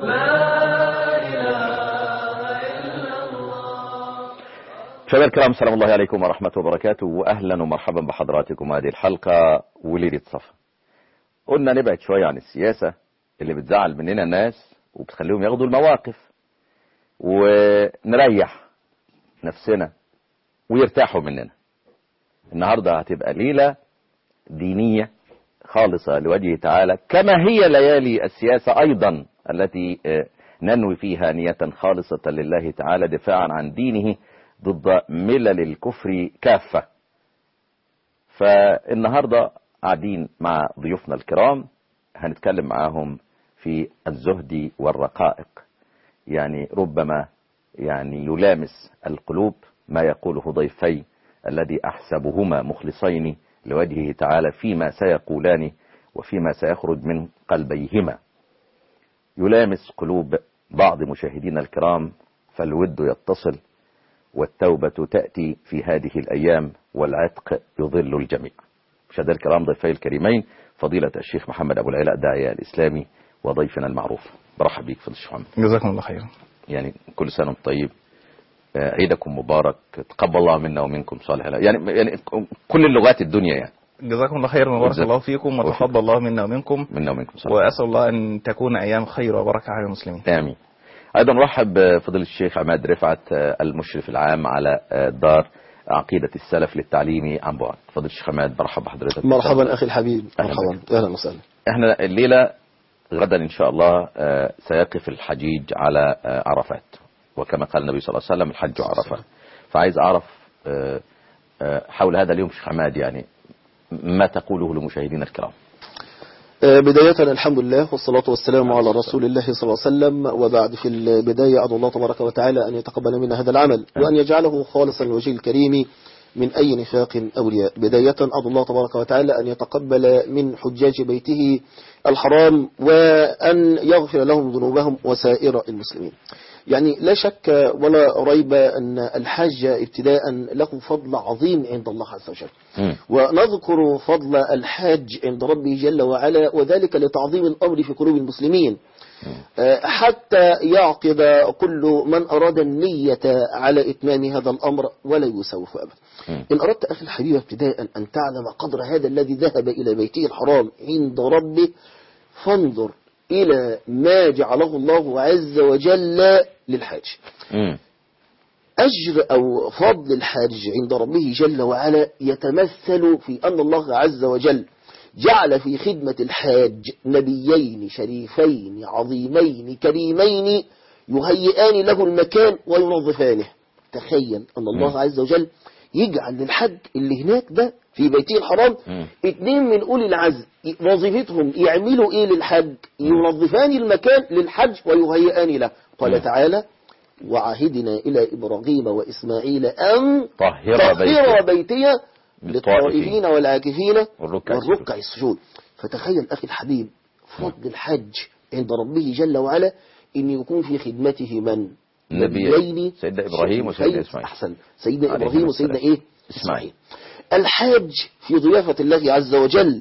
مشاهدينا الكرام سلام الله عليكم ورحمة وبركاته وأهلا ومرحبا بحضراتكم هذه الحلقة وليلة صفا قلنا نبعد شوية عن السياسة اللي بتزعل مننا الناس وبتخليهم ياخدوا المواقف ونريح نفسنا ويرتاحوا مننا النهاردة هتبقى ليلة دينية خالصة لوجهه تعالى كما هي ليالي السياسة أيضا التي ننوي فيها نية خالصة لله تعالى دفاعا عن دينه ضد ملل الكفر كافة فالنهاردة قاعدين مع ضيوفنا الكرام هنتكلم معاهم في الزهد والرقائق يعني ربما يعني يلامس القلوب ما يقوله ضيفي الذي أحسبهما مخلصين لوجهه تعالى فيما سيقولان وفيما سيخرج من قلبيهما يلامس قلوب بعض مشاهدينا الكرام فالود يتصل والتوبة تأتي في هذه الأيام والعتق يظل الجميع مشاهدي الكرام ضيفي الكريمين فضيلة الشيخ محمد أبو العلاء الداعية الإسلامي وضيفنا المعروف برحب بيك فضيلة الشيخ محمد جزاكم الله خيرا يعني كل سنة وانتم طيب عيدكم مبارك تقبل الله منا ومنكم صالح يعني يعني كل اللغات الدنيا يعني جزاكم الله خيرا وبارك الله فيكم وتقبل الله منا ومنكم منا ومنكم صالح واسال الله ان تكون ايام خير وبركه على المسلمين امين ايضا نرحب بفضيله الشيخ عماد رفعت المشرف العام على دار عقيدة السلف للتعليم عن بعد فضيله الشيخ عماد مرحبا بحضرتك مرحبا اخي الحبيب أهلا مرحبا اهلا وسهلا احنا الليله غدا ان شاء الله سيقف الحجيج على عرفات وكما قال النبي صلى الله عليه وسلم الحج عرفه فعايز اعرف حول هذا اليوم شيخ عماد يعني ما تقوله لمشاهدينا الكرام بداية الحمد لله والصلاة والسلام على رسول الله صلى الله عليه وسلم وبعد في البداية أدعو الله تبارك وتعالى أن يتقبل منا هذا العمل وأن يجعله خالصا لوجه الكريم من أي نفاق أو رياء بداية أدعو الله تبارك وتعالى أن يتقبل من حجاج بيته الحرام وأن يغفر لهم ذنوبهم وسائر المسلمين يعني لا شك ولا ريب أن الحج ابتداء له فضل عظيم عند الله عز وجل مم. ونذكر فضل الحاج عند ربه جل وعلا وذلك لتعظيم الأمر في قلوب المسلمين آه، حتى يعقد كل من أراد النية على إتمام هذا الأمر ولا يسوف أبدا مم. إن أردت أخي الحبيب ابتداء أن تعلم قدر هذا الذي ذهب إلى بيته الحرام عند ربه فانظر إلى ما جعله الله عز وجل للحاج مم. أجر أو فضل الحاج عند ربه جل وعلا يتمثل في أن الله عز وجل جعل في خدمة الحاج نبيين شريفين عظيمين كريمين يهيئان له المكان وينظفانه تخيل أن الله عز وجل يجعل للحج اللي هناك ده في بيته الحرام مم. اتنين من أولي العزم وظيفتهم يعملوا إيه للحج ينظفان المكان للحج ويهيئان له مم. قال تعالى وعهدنا إلى إبراهيم وإسماعيل أن طهر طهر بيتي بيتي للطائفين والعاكفين والركع والركع السجود فتخيل أخي الحبيب فضل الحج عند ربه جل وعلا أن يكون في خدمته من نبيين. نبيين سيدنا إبراهيم وسيدنا شريفين. إسماعيل. أحسن سيدنا عليهما إبراهيم وسيدنا السلام. إيه إسماعيل. الحاج في ضيافة الله عز وجل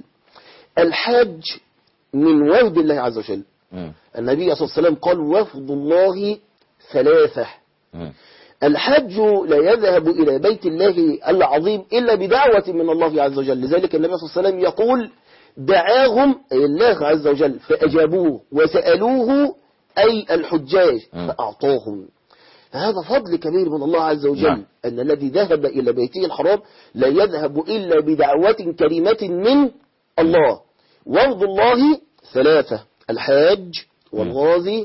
الحاج من وفد الله عز وجل مم. النبي صلى الله عليه وسلم قال وفد الله ثلاثة مم. الحج لا يذهب إلى بيت الله العظيم إلا بدعوة من الله عز وجل لذلك النبي صلى الله عليه وسلم يقول دعاهم أي الله عز وجل فأجابوه وسألوه أي الحجاج م. فأعطاهم هذا فضل كبير من الله عز وجل نعم. أن الذي ذهب إلى بيته الحرام لا يذهب إلا بدعوة كريمة من الله وفد الله ثلاثة الحاج والغازي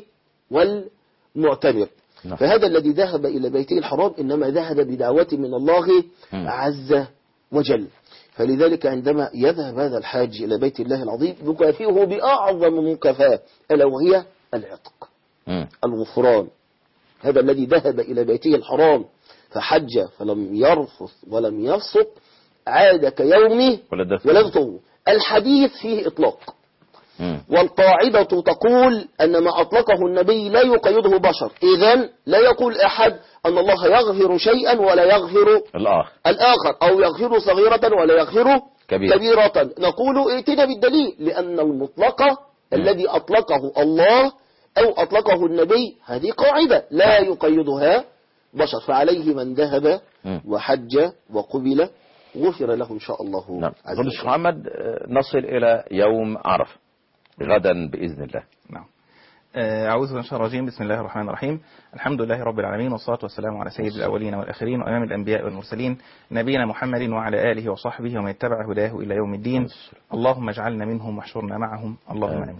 والمعتمر نعم. فهذا الذي ذهب إلى بيته الحرام إنما ذهب بدعوة من الله مم. عز وجل فلذلك عندما يذهب هذا الحاج إلى بيت الله العظيم نكافئه بأعظم مكافأة ألا وهي العتق مم. الغفران هذا الذي ذهب إلى بيته الحرام فحج فلم يرفث ولم يفسق عاد كيومه ولدته. ولدته الحديث فيه إطلاق مم. والقاعدة تقول أن ما أطلقه النبي لا يقيده بشر إذا لا يقول أحد أن الله يغفر شيئا ولا يغفر الآخر الآخر أو يغفر صغيرة ولا يغفر كبيرة. كبيرة نقول ائتنا بالدليل لأن المطلق الذي أطلقه الله أو أطلقه النبي هذه قاعدة لا يقيدها بشر فعليه من ذهب مم. وحج وقبل غفر له إن شاء الله نعم عز فضل الشيخ وجل محمد آه، نصل إلى يوم عرفة غدا بإذن الله نعم آه، أعوذ بالله من الشيطان الرجيم بسم الله الرحمن الرحيم الحمد لله رب العالمين والصلاة والسلام على سيد الأولين والآخرين وإمام الأنبياء والمرسلين نبينا محمد وعلى آله وصحبه ومن اتبع هداه إلى يوم الدين اللهم اجعلنا منهم واحشرنا معهم اللهم آمين. آمين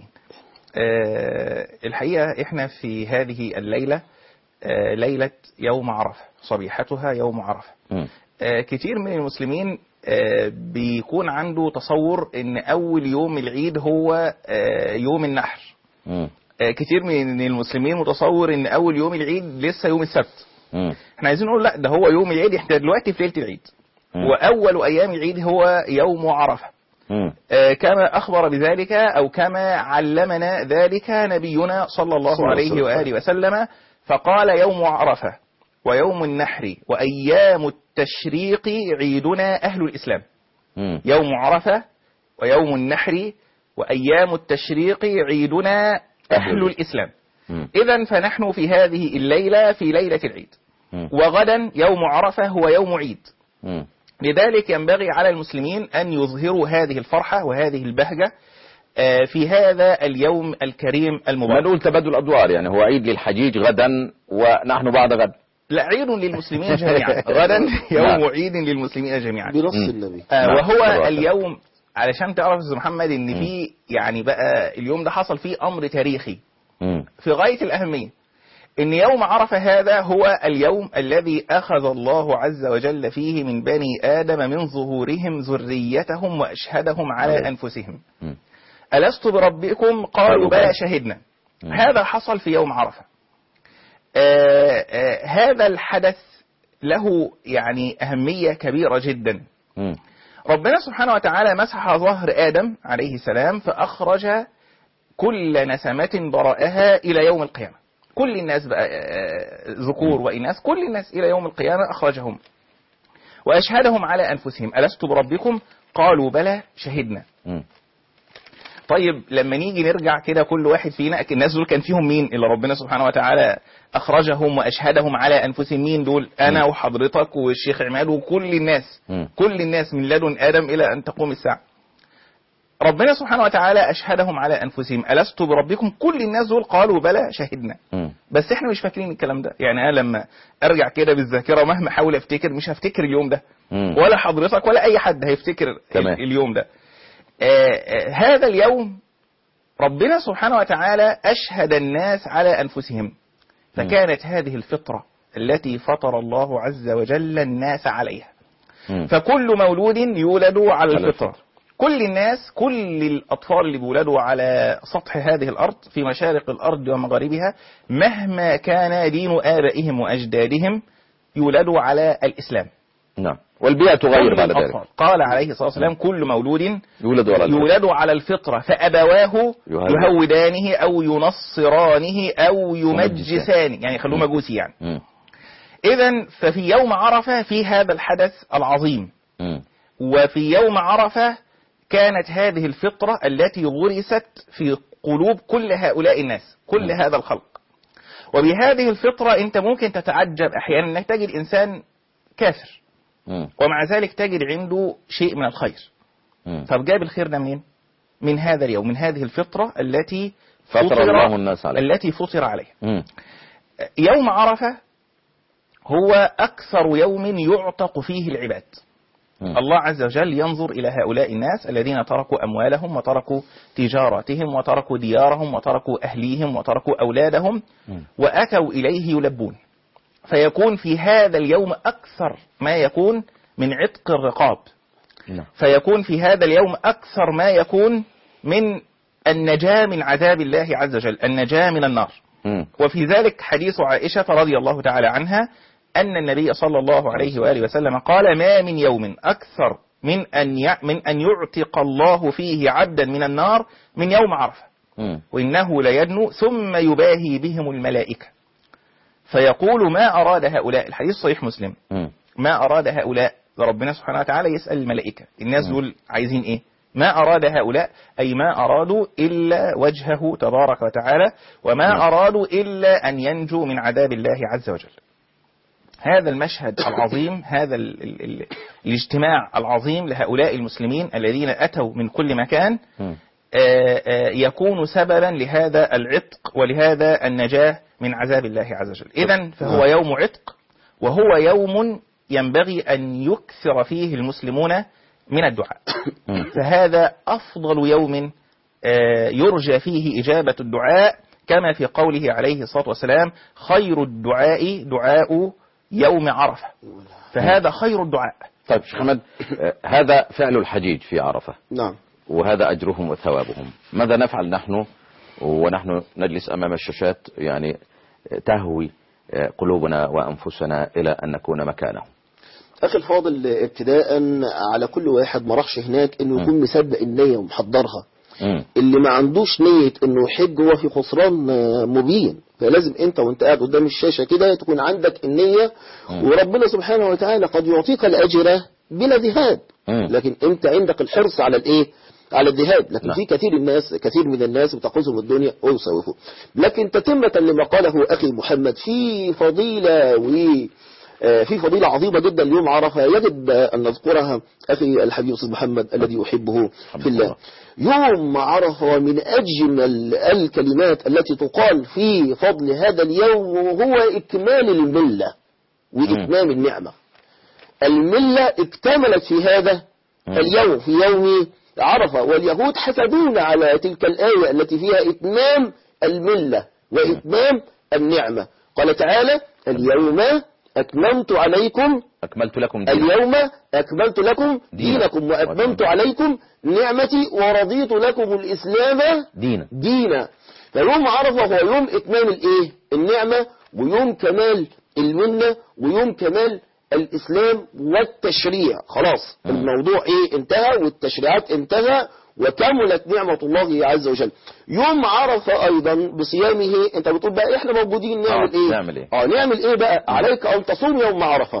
آه، الحقيقة إحنا في هذه الليلة آه، ليلة يوم عرفة صبيحتها يوم عرفة مم. آه، كتير من المسلمين آه، بيكون عنده تصور ان اول يوم العيد هو آه، يوم النحر مم. آه، كتير من المسلمين متصور ان اول يوم العيد لسه يوم السبت مم. احنا عايزين نقول لا ده هو يوم العيد احنا دلوقتي في ليله العيد مم. واول ايام العيد هو يوم عرفه مم. آه، كما أخبر بذلك أو كما علمنا ذلك نبينا صلى الله صلى الله عليه عليه وآله وسلم فقال يوم عرفة ويوم النحر وأيام التشريق عيدنا أهل الإسلام مم. يوم عرفة ويوم النحر وأيام التشريق عيدنا أهل أهل الإسلام مم. إذا فنحن في هذه الليلة في ليلة العيد مم. وغدا يوم عرفة هو يوم عيد مم. لذلك ينبغي على المسلمين أن يظهروا هذه الفرحة وهذه البهجة آه، في هذا اليوم الكريم المبارك ونقول تبادل أدوار يعني هو عيد للحجيج غدا ونحن بعد غد لا عيد للمسلمين جميعا غدا نعم. يوم عيد للمسلمين جميعا بنص مم. النبي آه، نعم. وهو صلوات الله. اليوم علشان تعرف استاذ محمد ان في يعني بقى اليوم ده حصل فيه امر تاريخي مم. في غاية الأهمية إن يوم عرفة هذا هو اليوم الذي أخذ الله عز وجل فيه من بني آدم من ظهورهم ذريتهم وأشهدهم على عليه. أنفسهم مم. ألست بربكم قالوا قالوا بلى. بلى شهدنا مم. هذا حصل في يوم عرفة آه آه هذا الحدث له يعني أهمية كبيرة جدا مم. ربنا سبحانه وتعالى مسح ظهر آدم عليه السلام فأخرج كل نسمة برأها إلى يوم القيامة كل الناس بقى آه، ذكور وإناث كل الناس إلى يوم القيامة أخرجهم وأشهدهم على أنفسهم ألست بربكم قالوا بلى شهدنا مم. طيب لما نيجي نرجع كده كل واحد فينا الناس دول كان فيهم مين اللي ربنا سبحانه وتعالى أخرجهم وأشهدهم على أنفسهم مين دول أنا وحضرتك والشيخ عماد وكل الناس مم. كل الناس من لدن آدم إلى أن تقوم الساعة ربنا سبحانه وتعالى أشهدهم على أنفسهم ألست بربكم كل الناس دول قالوا بلى شهدنا مم. بس احنا مش فاكرين الكلام ده يعني انا لما ارجع كده بالذاكره مهما احاول افتكر مش هفتكر اليوم ده مم. ولا حضرتك ولا اي حد هيفتكر ال- تمام. اليوم ده آه، آه، هذا اليوم ربنا سبحانه وتعالى اشهد الناس على انفسهم فكانت هذه الفطره التي فطر الله عز وجل الناس عليها مم. فكل مولود يولد على على الفطرة كل الناس كل الأطفال اللي بيولدوا على سطح هذه الأرض في مشارق الأرض ومغاربها مهما كان دين آبائهم وأجدادهم يولدوا على الإسلام نعم والبيئة تغير كل بعد ذلك الأطفال. قال عليه الصلاة والسلام كل مولود يولد ولا يولد على الفطرة فأبواه يهود. يهودانه أو ينصرانه أو يمجسانه يعني يخلوه مجوسي يعني مم. إذا ففي يوم عرفة في هذا الحدث العظيم مم. وفي يوم عرفة كانت هذه الفطرة التي غرست في قلوب كل هؤلاء الناس كل م. هذا الخلق وبهذه الفطرة أنت ممكن تتعجب أحيانا أنك تجد إنسان كافر مم. ومع ذلك تجد عنده شيء من الخير مم. طب جاب الخير ده منين؟ من هذا اليوم من هذه الفطرة التي فطر الله الناس عليه التي فطر عليها مم. يوم عرفة هو أكثر يوم يعتق فيه العباد مم. الله عز وجل ينظر إلى هؤلاء الناس الذين تركوا أموالهم وتركوا تجاراتهم وتركوا ديارهم وتركوا أهليهم وتركوا أولادهم مم. وأتوا إليه يلبون فيكون في هذا اليوم أكثر ما يكون من عتق الرقاب نعم. فيكون في هذا اليوم أكثر ما يكون من النجاة من عذاب الله عز وجل النجاة من النار مم. وفي ذلك حديث عائشة رضي الله تعالى عنها أن النبي صلى الله عليه وآله وسلم قال ما من يوم أكثر من أن ي- من أن يعتق الله فيه عبدا من النار من يوم عرفة مم. وإنه ليدنو ثم يباهي بهم الملائكة فيقول ما أراد هؤلاء الحديث صحيح مسلم مم. ما أراد هؤلاء ربنا سبحانه وتعالى يسأل الملائكة الناس مم. دول عايزين إيه ما أراد هؤلاء أي ما أرادوا إلا وجهه تبارك وتعالى وما نعم. أرادوا إلا أن ينجوا من عذاب الله عز وجل هذا المشهد العظيم هذا ال ال ال الاجتماع العظيم لهؤلاء المسلمين الذين أتوا من كل مكان مم. آه، آه، يكون سببا لهذا العتق ولهذا النجاة من عذاب الله عز وجل إذا فهو يوم عتق وهو يوم ينبغي أن يكثر فيه المسلمون من الدعاء مم. فهذا أفضل يوم آه، يرجى فيه إجابة الدعاء كما في قوله عليه الصلاة والسلام خير الدعاء دعاء يوم عرفة فهذا خير الدعاء طيب شيخ محمد آه، هذا فعل الحجيج في عرفة نعم وهذا أجرهم وثوابهم ماذا نفعل نحن ونحن نجلس أمام الشاشات يعني تهوي آه، قلوبنا وأنفسنا إلى أن نكون مكانهم أخي الفاضل ابتداء على كل واحد ما راحش هناك إنه يكون مصدق النية ومحضرها مم. اللي ما عندوش نية إنه يحج هو في خسران آه، مبين فلازم أنت وأنت قاعد قدام الشاشة كده تكون عندك النية وربنا سبحانه وتعالى قد يعطيك الأجر بلا ذهاب مم. لكن أنت عندك الحرص على الإيه على الذهاب لكن نعم. في كثير الناس كثير من الناس بتأخذهم الدنيا ويسوفوا لكن تتمة لما قاله أخي محمد في فضيلة و آه، في فضيلة عظيمة جدا اليوم عرفة يجب آه، أن نذكرها أخي الحبيب أستاذ محمد الذي أحبه في الله يوم عرفة من أجمل الكلمات التي تقال في فضل هذا اليوم هو إكمال الملة وإتمام النعمة الملة اكتملت في هذا اليوم في يوم عرفة واليهود حسدون على تلك الآية التي فيها إتمام الملة وإتمام النعمة قال تعالى اليوم أكملت عليكم أكملت لكم دينكم اليوم أكملت لكم دينكم وأتممت عليكم نعمتي ورضيت لكم الإسلام دينا دينا فيوم عرفة هو يوم إتمام الإيه النعمة ويوم كمال المنة ويوم كمال الإسلام والتشريع خلاص الموضوع إيه انتهى والتشريعات انتهى وكملت نعمة الله عز وجل يوم عرفة أيضا بصيامه أنت بتقول بقى إحنا موجودين نعمل آه، إيه نعمل إيه؟ آه نعمل إيه بقى عليك أن تصوم يوم عرفة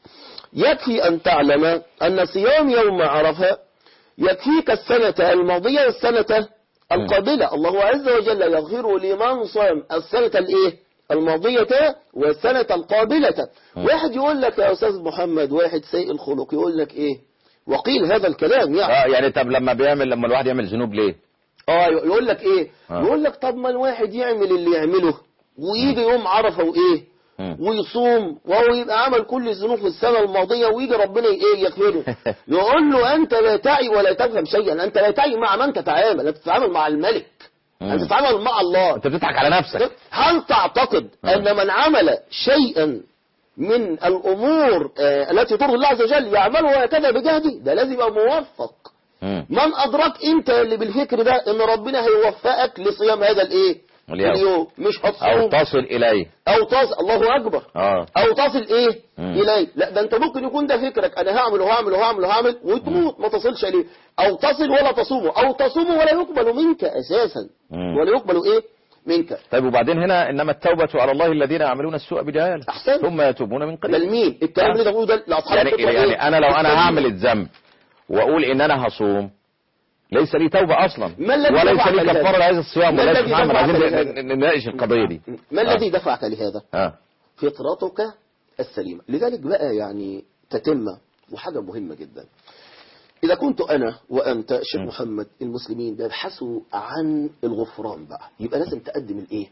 يكفي أن تعلم أن صيام يوم عرفة يكفيك السنة الماضية والسنة القابلة الله عز وجل يغفر لمن صام السنة الايه الماضية والسنة القابلة واحد يقول لك يا أستاذ محمد واحد سيء الخلق يقول لك إيه وقيل هذا الكلام يعني اه يعني طب لما بيعمل لما الواحد يعمل ذنوب ليه اه يقول لك ايه آه. يقول لك طب ما الواحد يعمل اللي يعمله ويجي يوم عرفه وايه مم. ويصوم وهو يبقى عمل كل الذنوب في السنة الماضية ويجي ربنا ايه يغفره يقول له انت لا تعي ولا تفهم شيئا انت لا تعي مع من تتعامل انت تتعامل مع الملك مم. انت تتعامل مع الله انت بتضحك على نفسك هل تعتقد أن من عمل شيئا من الأمور آه، التي ترضي الله عز وجل يعمله هكذا بجهده ده لازم يبقى موفق مم. من أدرك أنت اللي بالفكر ده أن ربنا هيوفقك لصيام هذا الإيه اليوم. اليوم مش او هتصوم تصل اليه أو تصل الله أكبر اه أو تصل إيه مم. إليه لا ده أنت ممكن يكون ده فكرك أنا هعمل وهعمل وهعمل وهعمل وتموت ما تصلش إليه أو تصل ولا تصوم أو تصوم ولا يقبل منك أساسا مم. ولا يقبل إيه منك طيب وبعدين هنا انما التوبة على الله الذين يعملون السوء بجهالة أحسن. ثم يتوبون من ده قريب لمين الكلام اللي ده بقوله ده لأصحاب يعني الفطرة يعني إيه؟ انا لو انا هعمل الذنب واقول ان انا هصوم ليس لي توبة اصلا ما الذي وليس دفعك لي لهذا؟ كفارة لهذا الصيام ما وليس الذي محمد دفعك عايزين لهذا؟ ن- نناقش القضية دي ما آه. الذي دفعك لهذا اه فطرتك السليمة لذلك بقى يعني تتمة وحاجة مهمة جدا إذا كنت أنا وأنت شيخ م. محمد المسلمين بيبحثوا عن الغفران بقى يبقى لازم تقدم الإيه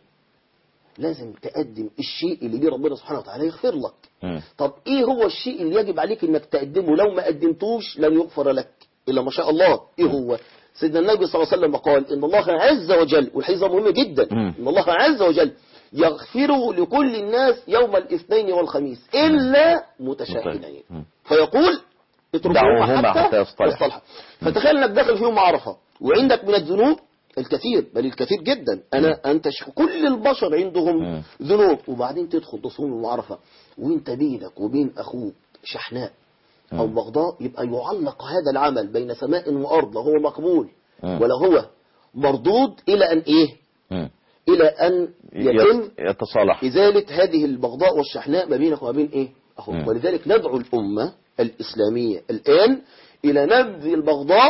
لازم تقدم الشيء اللي جه ربنا سبحانه وتعالى يغفر لك مم. طب إيه هو الشيء اللي يجب عليك إنك تقدمه لو ما قدمتوش لن يغفر لك إلا ما شاء الله إيه هو سيدنا النبي صلى الله عليه وسلم قال إن الله عز وجل والحديث ده مهم جدا مم. إن الله عز وجل يغفر لكل الناس يوم الاثنين والخميس إلا متشاهدين مم. فيقول اتركوهما دعوهما حتى يصطلحا. يصطلحا فتخيل انك داخل في يوم عرفه وعندك من الذنوب الكثير بل الكثير جدا انا انت ش- كل البشر عندهم مم. ذنوب وبعدين تدخل تصوم يوم عرفه وانت بينك وبين اخوك شحناء او مم. بغضاء يبقى يعلق هذا العمل بين سماء وارض لا هو مقبول مم. ولا هو مردود الى ان ايه مم. الى ان يتم يت- يتصالح إزالة هذه البغضاء والشحناء ما بينك وما بين إيه أخوك مم. ولذلك ندعو الأمة الإسلامية الآن إلى نبذ البغضاء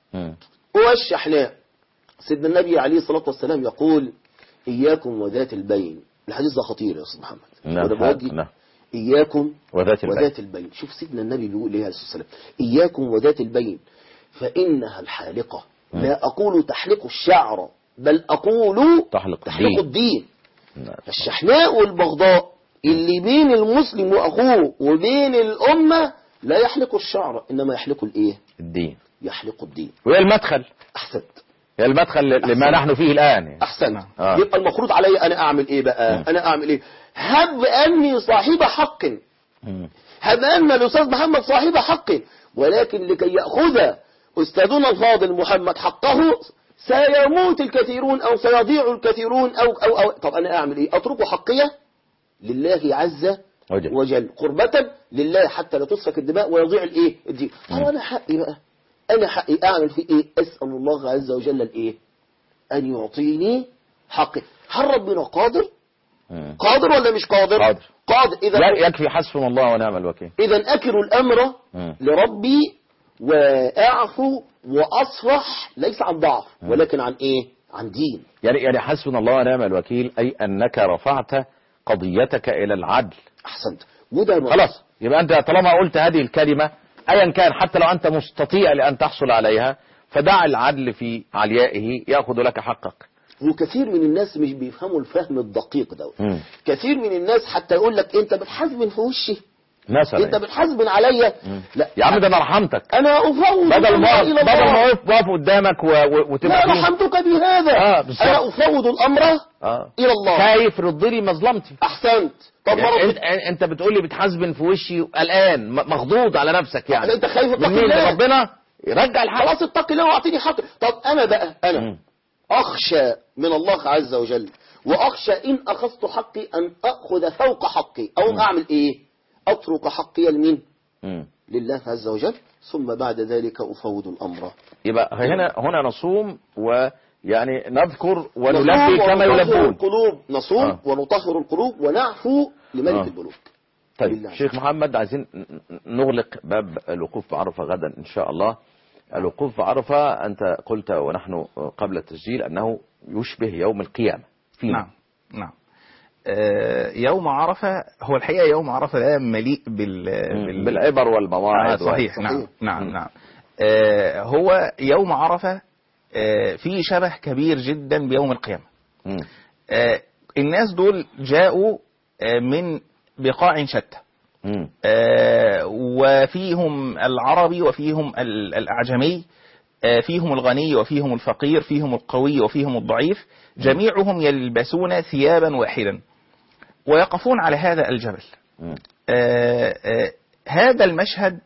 مم. والشحناء سيدنا النبي عليه الصلاة والسلام يقول إياكم وذات البين الحديث ده خطير يا أستاذ محمد نعم وده بوجه نعم إياكم وذات البين وذات البين شوف سيدنا النبي بيقول ايه عليه الصلاة والسلام إياكم وذات البين فإنها الحالقة لا أقول تحلق الشعر بل أقول تحلق تحلق الدين. الدين نعم. الشحناء والبغضاء اللي بين المسلم وأخوه وبين الأمة لا يحلق الشعر إنما يحلق الإيه الدين يحلق الدين وهي المدخل أحسنت هي المدخل لما أحسن. نحن فيه الآن يعني. أحسنت آه. يبقى المفروض علي أنا أعمل إيه بقى مم. أنا أعمل إيه هب أني صاحب حق مم. هب أن الأستاذ محمد صاحب حق ولكن لكي يأخذ أستاذنا الفاضل محمد حقه سيموت الكثيرون أو سيضيع الكثيرون أو, أو, أو طب أنا أعمل إيه أترك حقية لله عز وجل. وجل قربة لله حتى لا تسفك الدماء ويضيع الإيه الدين طب أنا حقي بقى أنا حقي أعمل في إيه أسأل الله عز وجل الإيه أن يعطيني حقي هل ربنا قادر مم. قادر ولا مش قادر قادر. قادر إذا لا يكفي حسبنا الله ونعم الوكيل إذا أكل الأمر مم. لربي وأعفو وأصفح ليس عن ضعف ولكن عن إيه عن دين يعني يعني حسبنا الله ونعم الوكيل أي أنك رفعت قضيتك إلى العدل أحسنت وده ما- خلاص يبقى أنت طالما قلت هذه الكلمة أيا كان حتى لو أنت مستطيع لأن تحصل عليها فدع العدل في عليائه يأخذ لك حقك وكثير من الناس مش بيفهموا الفهم الدقيق ده مم. كثير من الناس حتى يقول لك انت بتحاسبن في وشي مثلا انت بتحاسبن عليا لا يا عم ده أنا رحمتك انا افوض بدل ما الأمر أقف- الى بدل ما الله أقف واقف قدامك و- و- لا وتبقى فيه- رحمتك بهذا آه، بالظبط. انا افوض الامر آه. الى الله خايف رد لي مظلمتي احسنت طب يعني مرة انت, انت بتقول لي بتحاسبن في وشي قلقان م- مخضوض على نفسك يعني لا، انت خايف من اتقي مين الله. ربنا يرجع الحق خلاص اتقي الله واعطيني حقي طب انا بقى انا مم. اخشى من الله عز وجل واخشى ان اخذت حقي ان اخذ فوق حقي او اعمل ايه اترك حقي لمين مم. لله عز وجل ثم بعد ذلك افوض الامر يبقى هنا هنا نصوم ويعني نذكر ونلبي نصوم كما ونطهر يلبون القلوب نصوم آه. ونطهر القلوب ونعفو لملك آه. الملوك طيب بالله. شيخ محمد عايزين ن- ن- نغلق باب الوقوف بعرفة غدا إن شاء الله الوقوف بعرفة أنت قلت ونحن قبل التسجيل أنه يشبه يوم القيامة فينا نعم نعم آه، يوم عرفة هو الحقيقة يوم عرفة ده مليء بال, بال... بالعبر آه والمواعظ صحيح وال- نعم نعم مم. نعم آه، هو يوم عرفة آه، فيه شبه كبير جدا بيوم القيامة مم. آه، الناس دول جاءوا آه، من بقاع شتى مم. آه، وفيهم العربي وفيهم ال- الأعجمي آه، فيهم الغني وفيهم الفقير فيهم القوي وفيهم الضعيف جميعهم يلبسون ثيابا واحدا ويقفون على هذا الجبل مم. آه، آه، هذا المشهد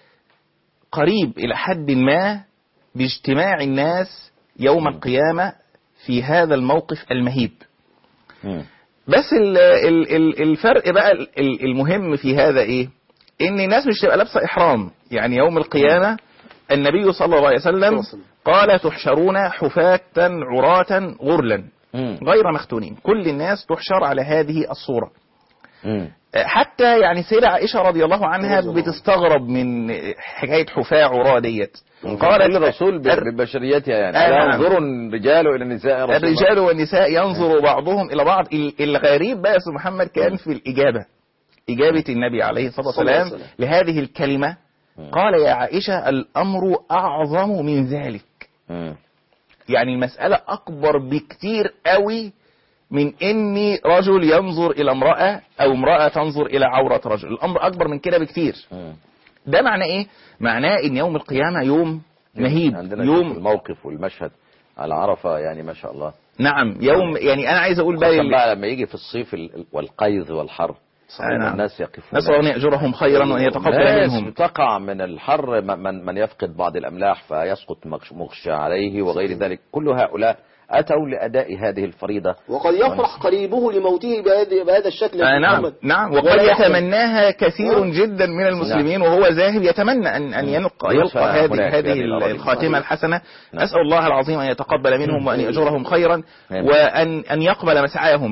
قريب إلى حد ما باجتماع الناس يوم القيامة في هذا الموقف المهيب مم. بس ال ال ال الفرق بقى ال- ال- المهم في هذا ايه ان الناس مش تبقى لابسه احرام يعني يوم القيامه النبي صلى الله عليه وسلم وسلم. قال تحشرون حفاة عراة غرلا مم. غير مختونين كل الناس تحشر على هذه الصورة مم. حتى يعني سيدة عائشة رضي الله عنها رضي الله عنها. بتستغرب من حكاية حفاة عراة ديت قال الرسول ب- الر- ببشريتها يعني آه، ألا نعم. ينظر الرجال إلى النساء يا رسول الله؟ الرجال والنساء ينظر بعضهم إلى بعض ال- الغريب بقى يا أستاذ محمد كان في الإجابة إجابة النبي عليه الصلاة صلى الله عليه والسلام وسلم. لهذه الكلمة قال يا عائشة الأمر أعظم من ذلك مم. يعني المسألة أكبر بكتير قوي من إني رجل ينظر إلى امرأة أو امرأة تنظر إلى عورة رجل الأمر أكبر من كده بكتير مم. ده معناه إيه؟ معناه إن يوم القيامة يوم مهيب عندنا يوم شوف الموقف والمشهد على عرفة يعني ما شاء الله نعم يوم يعني أنا عايز أقول بقى خصوصا ال- بقى لما يجي في الصيف ال- والقيظ والحر آه، نعم. الناس يقفون نسأل الله أن يأجرهم خيرا وأن يتقبل الناس منهم تقع من الحر م- من, من يفقد بعض الأملاح فيسقط مغش- مغشى عليه وغير ذلك كل هؤلاء أتوا لأداء هذه الفريضة وقد يفرح قريبه لموته بهذا بهذا الشكل آه يا نعم محمد. نعم وقد ولا يحزن. يتمناها كثير آه. جدا من المسلمين وهو ذاهب يتمنى أن أن يلقى نعم. يلقى هذه هناك هذه يعني الأراضي. الخاتمة الحسنة نعم. أسأل الله العظيم أن يتقبل منهم وأن يأجرهم خيرا آمين. وأن أن يقبل مسعاهم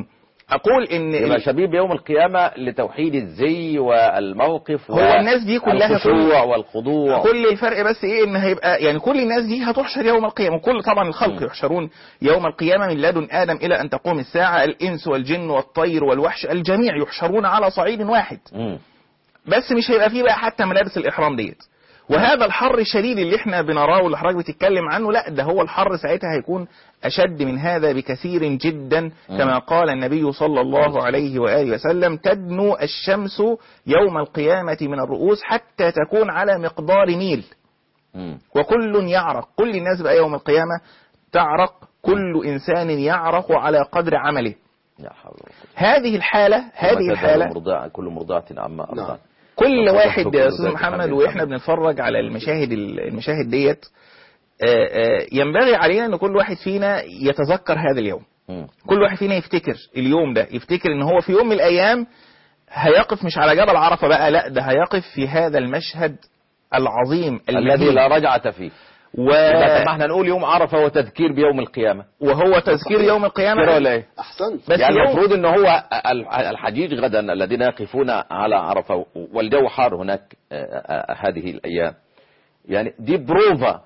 اقول ان يبقى ال- شبيه بيوم القيامة لتوحيد الزي والموقف هو الناس دي كلها الخشوع والخضوع كل الفرق بس ايه ان هيبقى يعني كل الناس دي هتحشر يوم القيامه كل طبعا الخلق م. يحشرون يوم القيامه من لدن ادم الى ان تقوم الساعه الانس والجن والطير والوحش الجميع يحشرون على صعيد واحد مم. بس مش هيبقى فيه بقى حتى ملابس الاحرام ديت وهذا الحر الشديد اللي احنا بنراه واللي حضرتك بتتكلم عنه لا ده هو الحر ساعتها هيكون اشد من هذا بكثير جدا كما قال النبي صلى الله عليه واله وسلم تدنو الشمس يوم القيامه من الرؤوس حتى تكون على مقدار ميل مم. وكل يعرق كل الناس بقى يوم القيامه تعرق كل انسان يعرق على قدر عمله يا حول ولا قوة هذه الحالة هذه كما تدعو الحالة مرضعة كل مرضعة عما نعم. أرضعت كل وقد واحد كل يا ذات استاذ محمد حمل واحنا حمل. بنتفرج على المشاهد المشاهد ديت آه، آه، ينبغي علينا ان كل واحد فينا يتذكر هذا اليوم مم. كل واحد فينا يفتكر اليوم ده يفتكر ان هو في يوم من الايام هيقف مش على جبل عرفة بقى لا ده هيقف في هذا المشهد العظيم الذي المهيب لا رجعة فيه و... يبقى طب ما احنا نقول يوم عرفة هو تذكير بيوم القيامة وهو تذكير يوم كده القيامة ولا ايه؟ احسنت بس يعني يوم- المفروض ان هو ال- الحجيج غدا الذين يقفون على عرفة والجو حار هناك آه، آه، هذه الايام يعني دي بروفا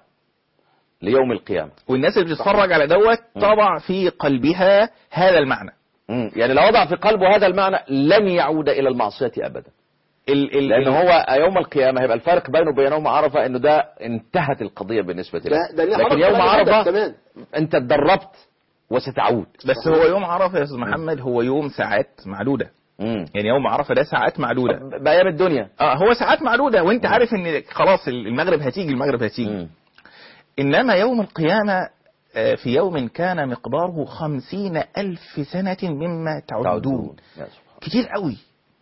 ليوم القيامة والناس اللي بتتفرج على دوت تضع في قلبها هذا المعنى مم. يعني لو وضع في قلبه هذا المعنى لن يعود الى المعصية ابدا ال ال لان هو يوم القيامة هيبقى الفرق بينه وبين يوم عرفة انه ده انتهت القضية بالنسبة له لا ده ليه لكن حركة يوم بقى عرفة كمان انت اتدربت وستعود بس هو يوم عرفة يا استاذ محمد هو يوم ساعات معدودة مم. يعني يوم عرفة ده ساعات معدودة بايام الدنيا اه هو ساعات معدودة وانت عارف ان خلاص المغرب هتيجي المغرب هتيجي مم. انما يوم القيامة آه، في يوم كان مقداره خمسين ألف سنة مما تعدون يا سبحان كتير قوي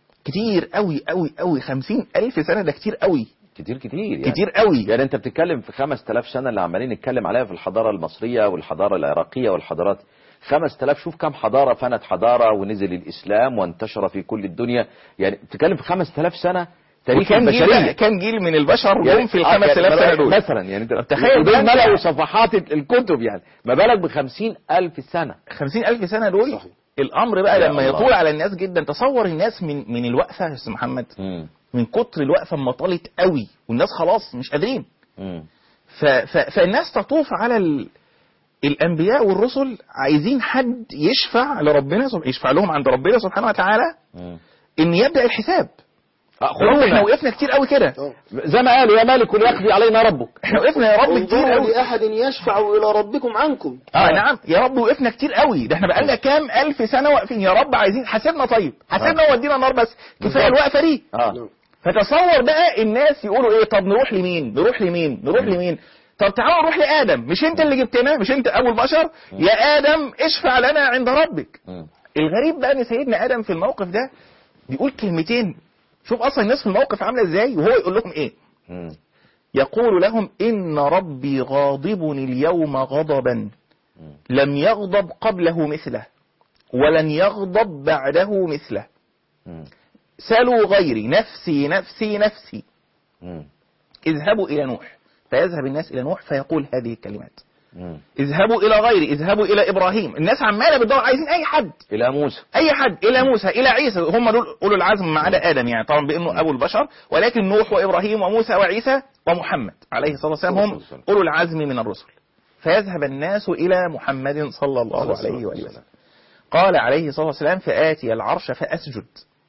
كتير قوي قوي قوي خمسين ألف سنة ده كتير قوي كتير كتير يعني. كتير قوي يعني انت بتتكلم في 5000 سنه اللي عمالين نتكلم عليها في الحضاره المصريه والحضاره العراقيه والحضارات 5000 شوف كم حضاره فنت حضاره ونزل الاسلام وانتشر في كل الدنيا يعني بتتكلم في 5000 سنه تاريخ وكان جيل البشريه كان جيل من البشر يعني جم في آه، الخمس يعني آلاف سنة دول مثلا يعني انت تخيل دول بقى أنت- ملأوا صفحات الكتب يعني ما بالك ب 50000 سنه خمسين ألف سنة دول صحيح. الأمر بقى يا لما الله. يطول على الناس جدا تصور الناس من من الوقفة يا أستاذ محمد مم. من كتر الوقفة ما طالت قوي والناس خلاص مش قادرين مم. ف ف فالناس تطوف على ال... الأنبياء والرسل عايزين حد يشفع لربنا سب- يشفع لهم عند ربنا سبحانه وتعالى مم. إن يبدأ الحساب آه، خلاص احنا خلونا وقفنا كتير قوي كده اه. زي ما قالوا يا مالك ليقضي علينا ربك احنا وقفنا يا رب كتير انظروا قوي لأحد يشفع إلى ربكم عنكم اه نعم يا رب وقفنا كتير قوي ده احنا بقالنا كام الف سنه واقفين يا رب عايزين حاسبنا طيب حاسبنا وودينا النار بس كفايه الوقفه دي اه نعم. فتصور بقى الناس يقولوا ايه طب نروح لمين نروح لمين نروح لمين طب تعالوا نروح لادم مش انت اللي جبتنا مش انت ابو البشر يا ادم اشفع لنا عند ربك مم. الغريب بقى ان سيدنا ادم في الموقف ده بيقول كلمتين شوف اصلا الناس في الموقف عامله ازاي وهو يقول لهم ايه مم. يقول لهم إن ربي غاضب اليوم غضبا لم يغضب قبله مثله ولن يغضب بعده مثله مم. سلوا غيري نفسي نفسي نفسي مم. اذهبوا إلى نوح فيذهب الناس إلى نوح فيقول هذه الكلمات مم. اذهبوا إلى غيري اذهبوا إلى إبراهيم الناس عمالة بتدور عايزين أي حد الى موسى أي حد إلى موسى إلى عيسى هم دول أولو العزم ما عدا آدم يعني طبعا بأنه أبو البشر ولكن نوح وإبراهيم وموسى وعيسى ومحمد عليه الصلاة والسلام هم أولو العزم من الرسل فيذهب الناس إلى محمد صلى الله عليه وآله وسلم قال عليه الصلاة والسلام فآتي العرش فأسجد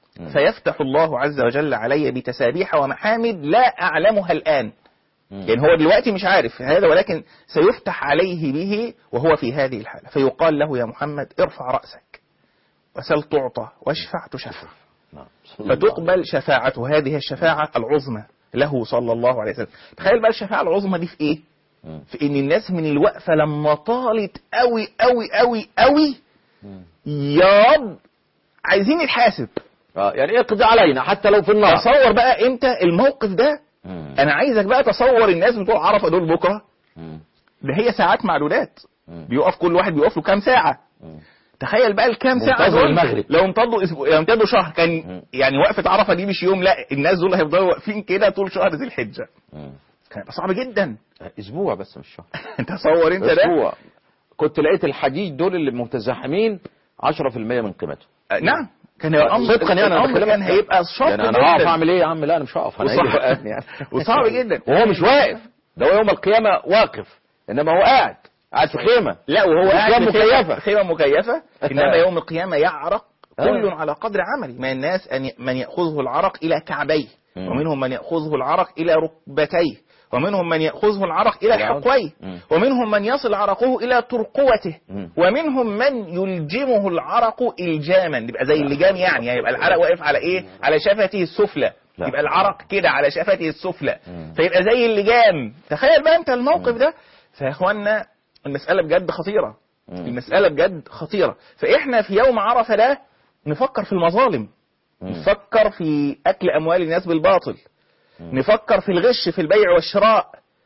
فيفتح الله عز وجل علي بتسابيح ومحامد لا أعلمها الآن يعني هو دلوقتي مش عارف هذا ولكن سيفتح عليه به وهو في هذه الحالة فيقال له يا محمد ارفع رأسك وسل تعطى واشفع تشفع نعم. فتقبل شفاعته هذه الشفاعة العظمى له صلى الله عليه وسلم تخيل بقى الشفاعة العظمى دي في ايه مم. في ان الناس من الوقفة لما طالت قوي قوي قوي قوي مم. يا رب عايزين نتحاسب اه يعني اقضي علينا حتى لو في النار تصور بقى انت الموقف ده مم. انا عايزك بقى تصور الناس بتوع عرفة دول بكرة مم. ده هي ساعات معدودات مم. بيقف كل واحد بيقف له كام ساعة مم. تخيل بقى الكام ساعة منتظر دول المغرب. لو امتدوا اسبوع لو امتدوا شهر كان مم. يعني وقفة عرفة دي مش يوم لا الناس دول هيفضلوا واقفين كده طول شهر ذي الحجة مم. كان هيبقى صعب جدا اسبوع بس مش شهر انت تصور انت ده اسبوع كنت لقيت الحديد دول اللي متزاحمين 10% من قيمته آه، نعم كان هيبقى الامر صدقا يعني أنا الامر بكلمك كان هيبقى شاق يعني انا هقف جدا اعمل ايه يا عم لا انا مش هقف انا وصعب- هيجي يعني وصعب جدا وهو مش واقف ده هو يوم القيامه واقف انما هو قاعد قاعد في خيمه لا وهو مش قاعد خيمة في خيمة- مكيفة. خيمة مكيفة إنما يوم القيامة يعرق آه. كل على قدر عمله من الناس أن ي- من يأخذه العرق إلى كعبيه مم. ومنهم من يأخذه العرق إلى ركبتيه ومنهم من يأخذه العرق إلى إلى عود. حقويه مم. ومنهم من يصل عرقه إلى ترقوته مم. ومنهم من يلجمه العرق إلجاما يبقى زي اللجام يعني, يعني يبقى العرق واقف على إيه على شفته السفلى لا. يبقى العرق كده على شفته السفلى مم. فيبقى زي اللجام تخيل بقى أنت الموقف ده فيا إخوانا المسألة بجد خطيرة مم. المسألة بجد خطيرة فإحنا في يوم عرفة ده نفكر في المظالم مم. نفكر في أكل أموال الناس بالباطل مم. نفكر في الغش في البيع والشراء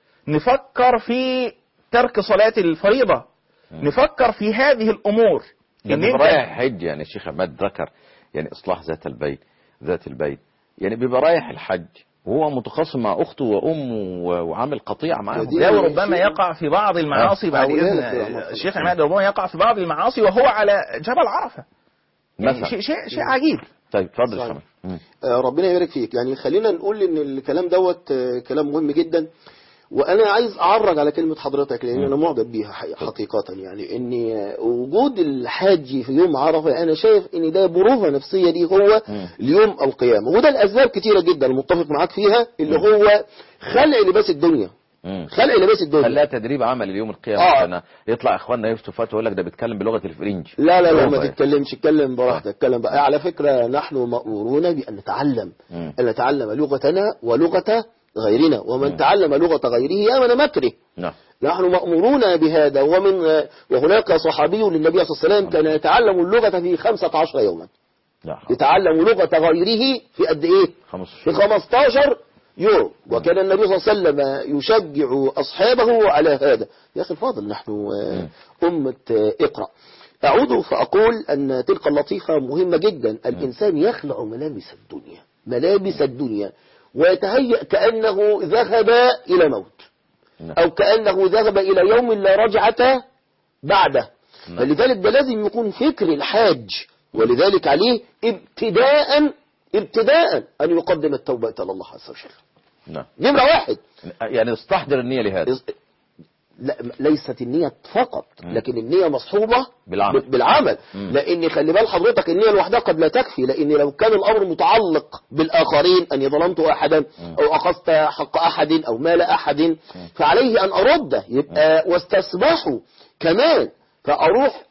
نفكر في ترك صلاة الفريضة نفكر في هذه الأمور يعني إن بيبقى أنت رايح حج يعني الشيخ عماد ذكر يعني اصلاح ذات البيت ذات البيت يعني بيبقى رايح الحج وهو متخاصم مع اخته وامه و- وعامل قطيعه معاهم دي- ده وربما يقع في بعض المعاصي بعد أقول إذن لك يا أحمد. الشيخ عماد ربما يقع في بعض المعاصي وهو على جبل عرفة يعني مثلا شيء شيء شيء عجيب طيب اتفضل يا صحيح. شيخ عماد. مم. آه، ربنا يبارك فيك يعني خلينا نقول ان الكلام دوت آه، كلام مهم جدا وانا عايز اعرج على كلمه حضرتك لان انا معجب بيها حقيقة- حقيقه يعني ان آه، وجود الحاج في يوم عرفه انا شايف ان ده بروفه نفسيه دي هو مم. ليوم القيامه وده الاسباب كتيره جدا متفق معاك فيها اللي هو خلع لباس الدنيا مم. خلع لباس الدنيا خلاها تدريب عمل اليوم القيامة آه. عشان يطلع اخواننا يفتوا فتوى يقول لك ده بيتكلم بلغة الفرنج لا لا لا ما بروفة. تتكلمش اتكلم براحتك اتكلم بقى على فكرة نحن مأمورون بأن نتعلم مم. أن نتعلم لغتنا ولغة غيرنا ومن مم. تعلم لغة غيره آمن مكره نعم نحن مأمورون بهذا ومن وهناك صحابي للنبي صلى الله عليه وسلم كان يتعلم اللغة في 15 يوما لا يتعلم لغة غيره في قد إيه خمس في شهور 15 يوم وكان النبي صلى الله عليه وسلم يشجع أصحابه على هذا يا أخي الفاضل نحن آه، أمة آه، اقرأ أعود فأقول أن تلك اللطيفة مهمة جدا الإنسان يخلع ملابس الدنيا ملابس الدنيا ويتهيأ كأنه ذهب إلى موت نعم. أو كأنه ذهب إلى يوم لا رجعة بعده نعم. فلذلك ده لازم يكون فكر الحاج ولذلك عليه ابتداء ابتداء أن يقدم التوبة إلى الله عز وجل نعم نمرة واحد يعني استحضر النية لهذا لا ليست النية فقط مم. لكن النية مصحوبة بالعمل. ب- بالعمل مم. لأن خلي بال حضرتك النية لوحدها قد لا تكفي لأن لو كان الأمر متعلق بالآخرين أني ظلمت أحدا مم. أو أخذت حق أحد أو مال أحد فعليه أن أرده يبقى واستسمحه كمان فأروح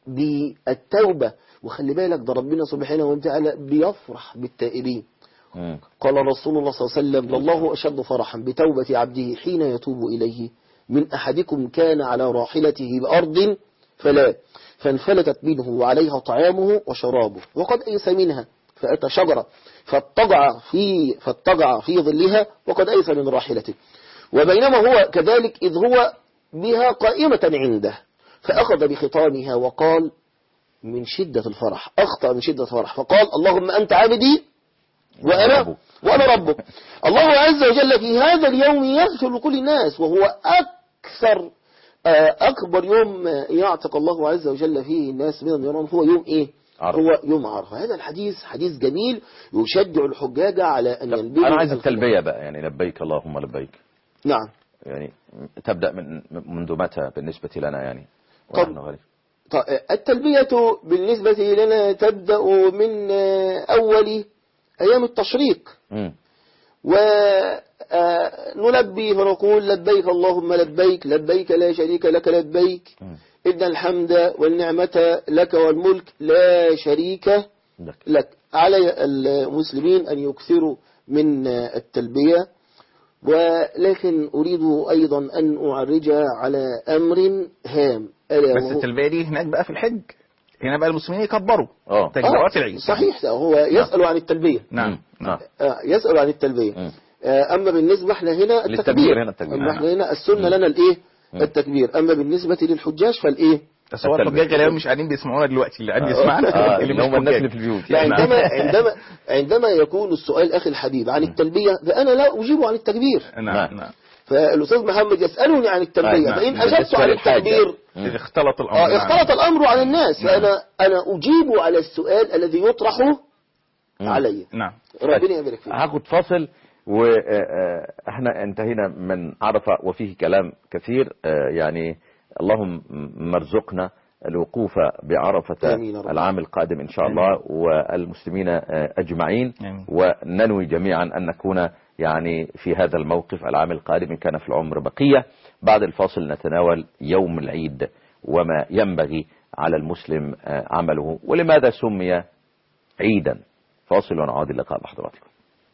بالتوبة وخلي بالك ده ربنا سبحانه وتعالى بيفرح بالتائبين مم. قال رسول الله صلى الله عليه وسلم لله أشد فرحا بتوبة عبده حين يتوب إليه من أحدكم كان على راحلته بأرض فلا فانفلتت منه وعليها طعامه وشرابه وقد أيس منها فأتى شجرة فاضطجع في فاضطجع في ظلها وقد أيس من راحلته وبينما هو كذلك إذ هو بها قائمة عنده فأخذ بخطامها وقال من شدة الفرح أخطأ من شدة الفرح فقال اللهم أنت عبدي وأنا ربك. وأنا ربك الله عز وجل في هذا اليوم يغفر لكل الناس وهو أكثر آه، أكبر يوم آه، يعتق الله عز وجل فيه الناس من النيران هو يوم إيه؟ عرفة. هو يوم عرفة هذا الحديث حديث جميل يشجع الحجاج على أن طب ينبغوا انا عايز الخير. التلبية بقى يعني لبيك اللهم لبيك نعم يعني تبدأ من منذ متى بالنسبة لنا يعني طب. ونحن غريب طيب، التلبية بالنسبة لنا تبدأ من آه، أول أيام التشريق مم. ونلبي فنقول لبيك اللهم لبيك لبيك لا شريك لك لبيك مم. إن الحمد والنعمة لك والملك لا شريك لك. لك على المسلمين أن يكثروا من التلبية ولكن أريد أيضا أن أعرج على أمر هام ألا بس وهو- التلبية دي هناك بقى في الحج هنا بقى المسلمين يكبروا اه تكبيرات العيد صحيح هو يسأل عن التلبية نعم مم. نعم آه، يسأل عن التلبية مم. آه، أما بالنسبة احنا هنا للتكبير التكبير هنا التكبير. أما احنا هنا السنة لنا الإيه مم. التكبير أما بالنسبة للحجاج فالإيه بس هو التلبية. الحجاج غالبا مش قاعدين بيسمعونا دلوقتي اللي قاعد يسمعنا آه، اللي هم مش الناس حجاج. اللي في البيوت لا يعني. عندما عندما عندما يكون السؤال أخي الحبيب عن التلبية فأنا لا أجيب عن التكبير نعم نعم فالاستاذ محمد يسالني عن التلبيه أي نعم. فان اجبت بالنسبة عن للحاجة. التكبير مم. إذا اختلط الأمر اه نعم. اختلط الامر على الناس نعم. فانا انا اجيب على السؤال الذي يطرح مم. علي نعم ربنا يبارك فيك هاخد فاصل واحنا انتهينا من عرفة وفيه كلام كثير آه، يعني اللهم مرزقنا الوقوف بعرفة آمين يا رب. العام القادم إن شاء الله والمسلمين آه، أجمعين آمين. وننوي جميعا أن نكون يعني في هذا الموقف العام القادم إن كان في العمر بقية بعد الفاصل نتناول يوم العيد وما ينبغي على المسلم آه، عمله ولماذا سمي عيدا فاصل ونعود اللقاء بحضراتكم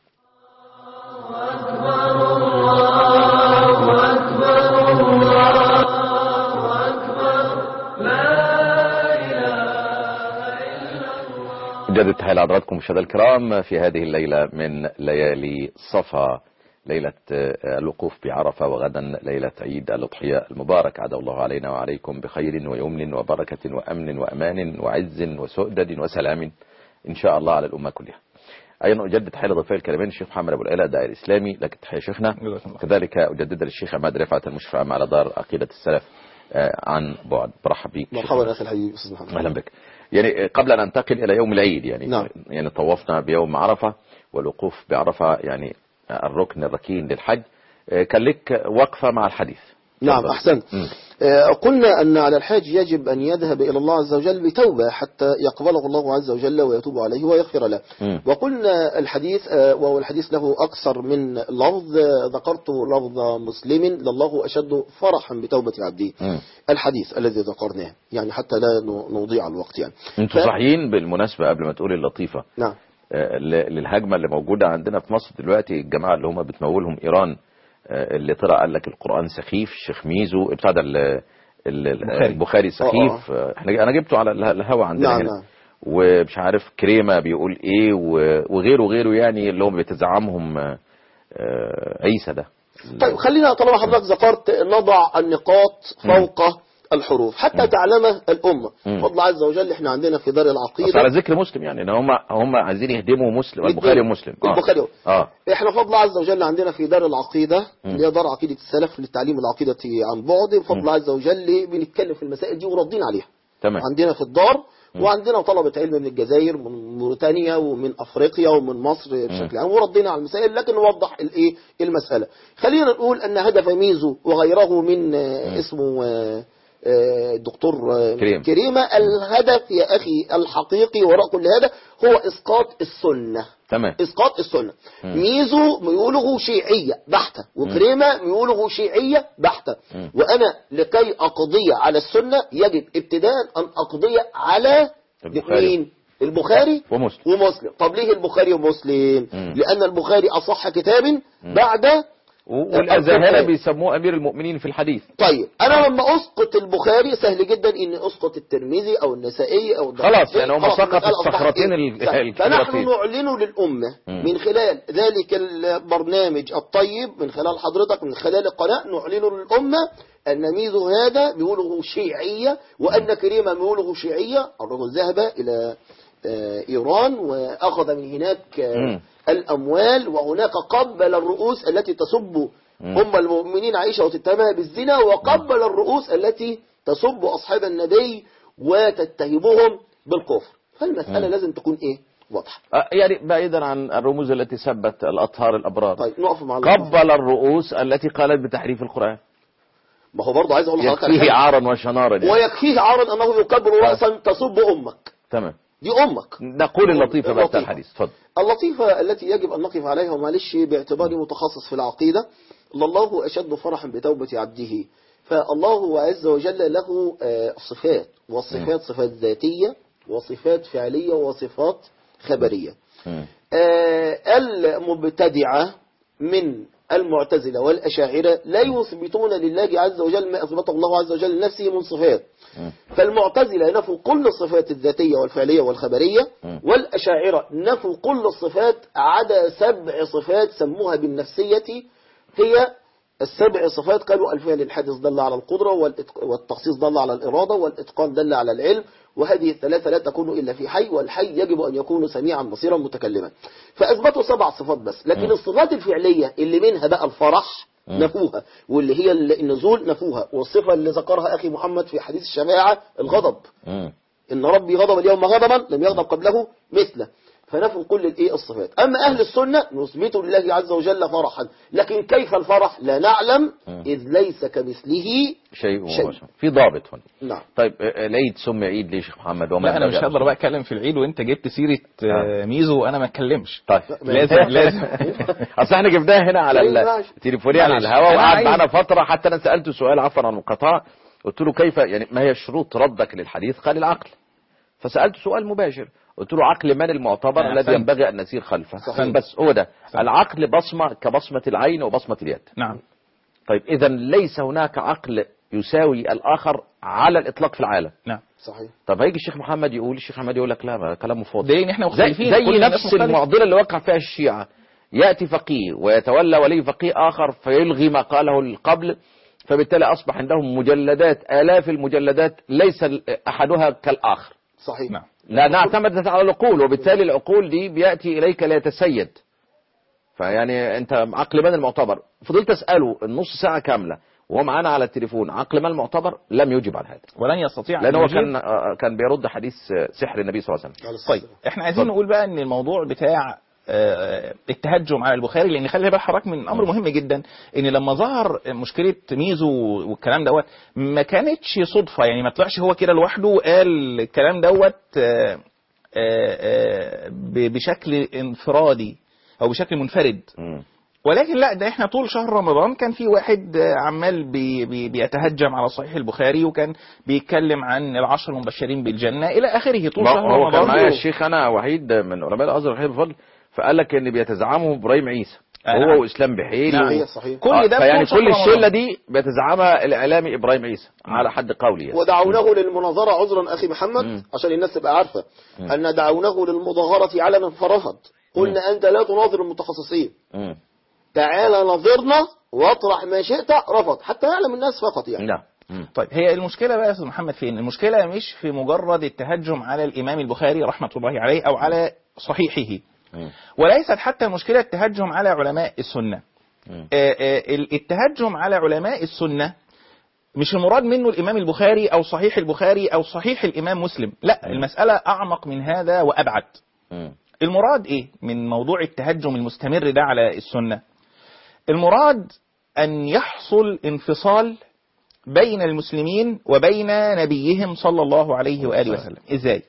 جدد تحية لحضراتكم مشاهدينا الكرام في هذه الليلة من ليالي صفا ليلة آه، الوقوف بعرفة وغدا ليلة عيد الأضحية المبارك عاد الله علينا وعليكم بخير ويمن وبركة وأمن وأمان وعز وسؤدد وسلام إن شاء الله على الأمة كلها أيضا أجدد تحية لضيفي الكريمين الشيخ محمد أبو العلا الداعي الإسلامي لك تحية شيخنا جزاكم الله. كذلك أجدد للشيخ عماد رفعت المشرف عام على دار عقيدة السلف آه، عن بعد برحب بك مرحبا يا اخي الحبيب استاذ محمد اهلا بك يعني قبل ان ننتقل الى يوم العيد يعني نعم. يعني طوفنا بيوم عرفه والوقوف بعرفه يعني الركن الركين للحج آه، كان لك وقفه مع الحديث نعم تفضل. أحسنت مم. آه، قلنا أن على الحاج يجب أن يذهب إلى الله عز وجل بتوبة حتى يقبله الله عز وجل ويتوب عليه ويغفر له مم. وقلنا الحديث آه، وهو الحديث له أكثر من لفظ آه، ذكرت لفظ مسلم لله أشد فرحا بتوبة عبده مم. الحديث الذي ذكرناه يعني حتى لا ن- نضيع الوقت يعني انتوا ف- صحيين بالمناسبه قبل ما تقولي اللطيفه نعم آه، ل- للهجمه اللي موجوده عندنا في مصر دلوقتي الجماعه اللي هم بتمولهم ايران آه، اللي طلع قال لك القران سخيف الشيخ ميزو بتاع ده ال- ال- ال- البخاري. البخاري سخيف آه، احنا انا جبته على اله- الهوا عندنا نعم، هنا نعم. ومش عارف كريمه بيقول ايه و- وغيره وغيره يعني اللي هم بيتزعمهم آه، آه، عيسى ده طيب خلينا طالما حضرتك ذكرت نضع النقاط فوق الحروف حتى تعلم الأمة مم. فضل عز وجل احنا عندنا في دار بس العقيدة على ذكر مسلم يعني ان هم هم عايزين يهدموا مسلم البخاري ومسلم اه البخاري اه احنا فضل عز وجل عندنا في دار العقيدة اللي هي دار عقيدة السلف للتعليم العقيدة عن بعد بفضل مم. عز وجل بنتكلم في المسائل دي وردين عليها تمام عندنا في الدار وعندنا طلبة علم من الجزائر ومن موريتانيا ومن افريقيا ومن مصر بشكل عام وردينا على المسائل لكن نوضح الايه المسألة خلينا نقول ان هدف ميزو وغيره من آه، اسمه آه، آه، الدكتور آه، كريم. كريمة الهدف يا اخي الحقيقي وراء كل هذا هو اسقاط السنة تمام اسقاط السنه ميزو ميوله شيعيه بحته وكريمه ميوله شيعيه بحته مم. وانا لكي اقضي على السنه يجب ابتداء ان اقضي على البخاري. مين البخاري ومسلم ومسلم طب ليه البخاري ومسلم مم. لان البخاري اصح كتاب بعد والازاهره البخاري. بيسموه امير المؤمنين في الحديث طيب انا لما اسقط البخاري سهل جدا اني اسقط الترمذي او النسائي او خلاص، يعني هم خلاص، سقط المسألة أصبحت الصخرتين إيه؟ ال- سهل. الكبيرتين. فنحن نعلن للامه مم. من خلال ذلك البرنامج الطيب من خلال حضرتك من خلال القناه نعلن للامه ان ميزو هذا بيقوله شيعيه وان كريمه بيقوله شيعيه الرجل ذهب الى آه، ايران واخذ من هناك آه، مم. الاموال وهناك قبل الرؤوس التي تسب أم المؤمنين عائشة وتتهمها بالزنا وقبل الرؤوس التي تسب أصحاب النبي وتتهمهم بالكفر فالمسألة مم. لازم تكون إيه واضحة آه، يعني بعيدا عن الرموز التي سبت الاطهار الابرار طيب نقف مع الله قبل الرؤوس التي قالت بتحريف القران ما هو برضه عايز أقول لحضرتك على يكفيه حاجة. عارا وشنارا يعني. ويكفيه عارا أنه يكبر رأسا تسب أمك تمام دي أمك نقول اللطيفه بقى بتاع اللطيفة. الحديث اتفضل اللطيفة التي يجب أن نقف عليها ومعلش باعتباري متخصص في العقيدة الله أشد فرحا بتوبة عبده فالله عز وجل له آه، صفات والصفات صفات ذاتية وصفات فعلية وصفات خبرية مم. آه، المبتدعة من المعتزلة والأشاعرة لا يثبتون لله عز وجل ما أثبته الله عز وجل لنفسه من صفات مم. فالمعتزلة نفوا كل الصفات الذاتية والفعلية والخبرية مم. والأشاعرة نفوا كل الصفات عدا سبع صفات سموها بالنفسية هي السبع صفات قالوا الفعل الحادث دل على القدرة والإتق- والتخصيص دل على الإرادة والإتقان دل على العلم وهذه الثلاثة لا تكون إلا في حي والحي يجب أن يكون سميعا بصيرا متكلما فأثبتوا سبع صفات بس لكن مم. الصفات الفعلية اللي منها بقى الفرح نفوها واللي هي النزول نفوها والصفة اللي ذكرها أخي محمد في حديث الشفاعة الغضب مم. إن ربي غضب اليوم غضبا لم يغضب قبله مثله فنفوا كل الايه الصفات اما اهل السنه نثبت لله عز وجل فرحا لكن كيف الفرح لا نعلم اذ ليس كمثله شيء شيء. مباشر. في ضابط هنا نعم طيب آه، العيد سمي عيد ليه يا شيخ محمد وما لا انا مش ينبغي أن هقدر بقى يسمى؟ اتكلم في العيد وانت جبت سيره آه، ميزو وانا ما اتكلمش طيب لازم لازم اصل احنا جبناها هنا على ما ينفعش. التليفونيه على معلش. الهواء أنا وقعد عايز- معانا فتره حتى انا سالته سؤال عفوا عن المقاطعه قلت له كيف يعني ما هي شروط ردك للحديث قال العقل فسالته سؤال مباشر قلت له عقل من المعتبر آه، الذي أحسنت. ينبغي ان نسير خلفه صحيح. بس هو ده العقل بصمه كبصمه العين وبصمه اليد نعم طيب اذا ليس هناك عقل يساوي الاخر على الاطلاق في العالم نعم صحيح طب هيجي الشيخ محمد يقول الشيخ محمد يقول لك لا ما كلامه فاضي ده ان احنا زي, مختلفين زي كل الناس نفس مختلفة. المعضله اللي وقع فيها الشيعه ياتي فقيه ويتولى ولي فقيه اخر فيلغي ما قاله قبل فبالتالي اصبح عندهم مجلدات الاف المجلدات ليس ال- احدها كالاخر صحيح نعم لا نعتمد على العقول وبالتالي العقول دي بياتي اليك ليتسيد فيعني انت عقل من المعتبر فضلت اساله النص ساعه كامله وهو معانا على التليفون عقل من المعتبر لم يجب على هذا ولن يستطيع أن لان هو يجيب. كان آه، كان بيرد حديث آه، سحر النبي صلى الله عليه وسلم على السلام. طيب احنا عايزين نقول بقى ان الموضوع بتاع آه، التهجم على البخاري لان خلي بال حضرتك من امر مهم جدا ان لما ظهر مشكله ميزو والكلام دوت ما كانتش صدفه يعني ما طلعش هو كده لوحده وقال الكلام دوت آه، آه، آه، ب- بشكل انفرادي او بشكل منفرد مم. ولكن لا ده احنا طول شهر رمضان كان في واحد آه، عمال بي بي بيتهجم على صحيح البخاري وكان بيتكلم عن العشر المبشرين بالجنه الى اخره طول ما شهر هو كان رمضان معايا الشيخ انا وحيد من علماء الازهر رحمه بفضل فقال لك ان بيتزعمه ابراهيم عيسى آه، نعم. هو واسلام بحيري نعم. و- صحيح صحيح كل آه، ده فيعني طول شهر كل رمضان. الشله دي بيتزعمها الاعلامي ابراهيم عيسى على حد قولي يعني. ودعوناه للمناظرة عذرا أخي محمد مم. عشان الناس تبقى عارفة أن دعوناه للمظاهرة على من فرفض قلنا أنت لا تناظر المتخصصين مم. تعال نظرنا واطرح ما شئت رفض حتى يعلم الناس فقط يعني نعم مم. طيب هي المشكله بقى يا استاذ محمد فين المشكله مش في مجرد التهجم على الامام البخاري رحمه الله عليه او على صحيحه مم. وليست حتى المشكله التهجم على علماء السنه مم. آه، آه، التهجم على علماء السنه مش المراد منه الامام البخاري او صحيح البخاري او صحيح الامام مسلم لا المساله اعمق من هذا وابعد مم. المراد ايه من موضوع التهجم المستمر ده على السنه المراد ان يحصل انفصال بين المسلمين وبين نبيهم صلى الله عليه واله وسلم ازاي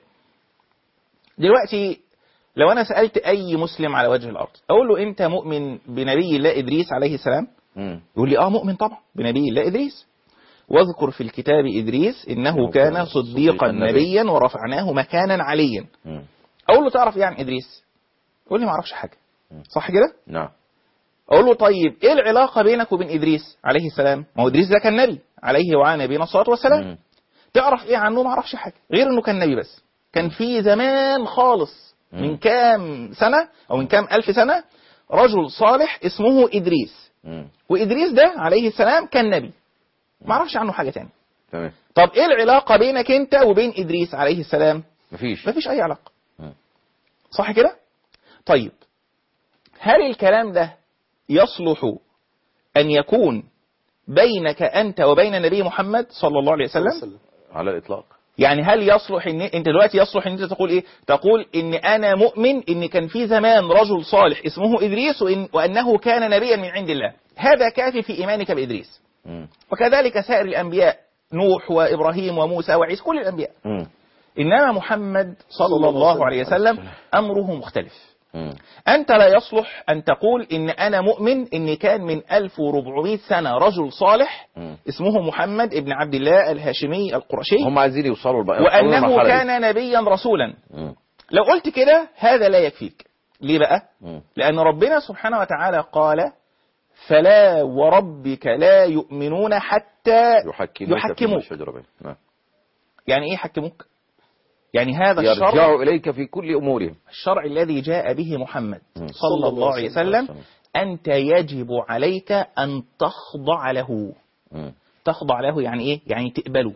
دلوقتي لو انا سالت اي مسلم على وجه الارض اقول له انت مؤمن بنبي الله ادريس عليه السلام مم. يقول لي اه مؤمن طبعا بنبي الله ادريس واذكر في الكتاب ادريس انه كان صديقا نبيا ورفعناه مكانا عليا مم. اقول له تعرف ايه عن ادريس يقول لي ما اعرفش حاجه صح كده نعم اقول له طيب ايه العلاقه بينك وبين ادريس عليه السلام ما هو ادريس ده كان نبي عليه وعلى نبينا الصلاه والسلام مم. تعرف ايه عنه ما اعرفش حاجه غير انه كان نبي بس كان في زمان خالص من كام سنه او من كام الف سنه رجل صالح اسمه ادريس مم. وادريس ده عليه السلام كان نبي ما اعرفش عنه حاجه تاني تمام طب ايه العلاقه بينك انت وبين ادريس عليه السلام مفيش مفيش اي علاقه مم. صح كده طيب هل الكلام ده يصلح ان يكون بينك انت وبين النبي محمد صلى الله عليه وسلم على الاطلاق يعني هل يصلح ان انت دلوقتي يصلح ان انت تقول ايه تقول ان انا مؤمن ان كان في زمان رجل صالح اسمه ادريس وإن وانه كان نبيا من عند الله هذا كافي في ايمانك بادريس مم. وكذلك سائر الانبياء نوح وابراهيم وموسى وعيسى كل الانبياء مم. انما محمد صلى الله عليه وسلم امره مختلف مم. أنت لا يصلح أن تقول إن أنا مؤمن إن كان من 1400 سنة رجل صالح مم. اسمه محمد ابن عبد الله الهاشمي القرشي هم عايزين يوصلوا لبقى وأنه كان نبيا رسولا مم. لو قلت كده هذا لا يكفيك ليه بقى؟ مم. لأن ربنا سبحانه وتعالى قال فلا وربك لا يؤمنون حتى يحكموك يحكموك. فيما شجر بينهم. نعم. يعني إيه يحكموك؟ يعني هذا الشرع يرجعوا اليك في كل امورهم الشرع الذي جاء به محمد مم. صلى الله عليه وسلم أنت يجب عليك أن تخضع له مم. تخضع له يعني إيه؟ يعني تقبله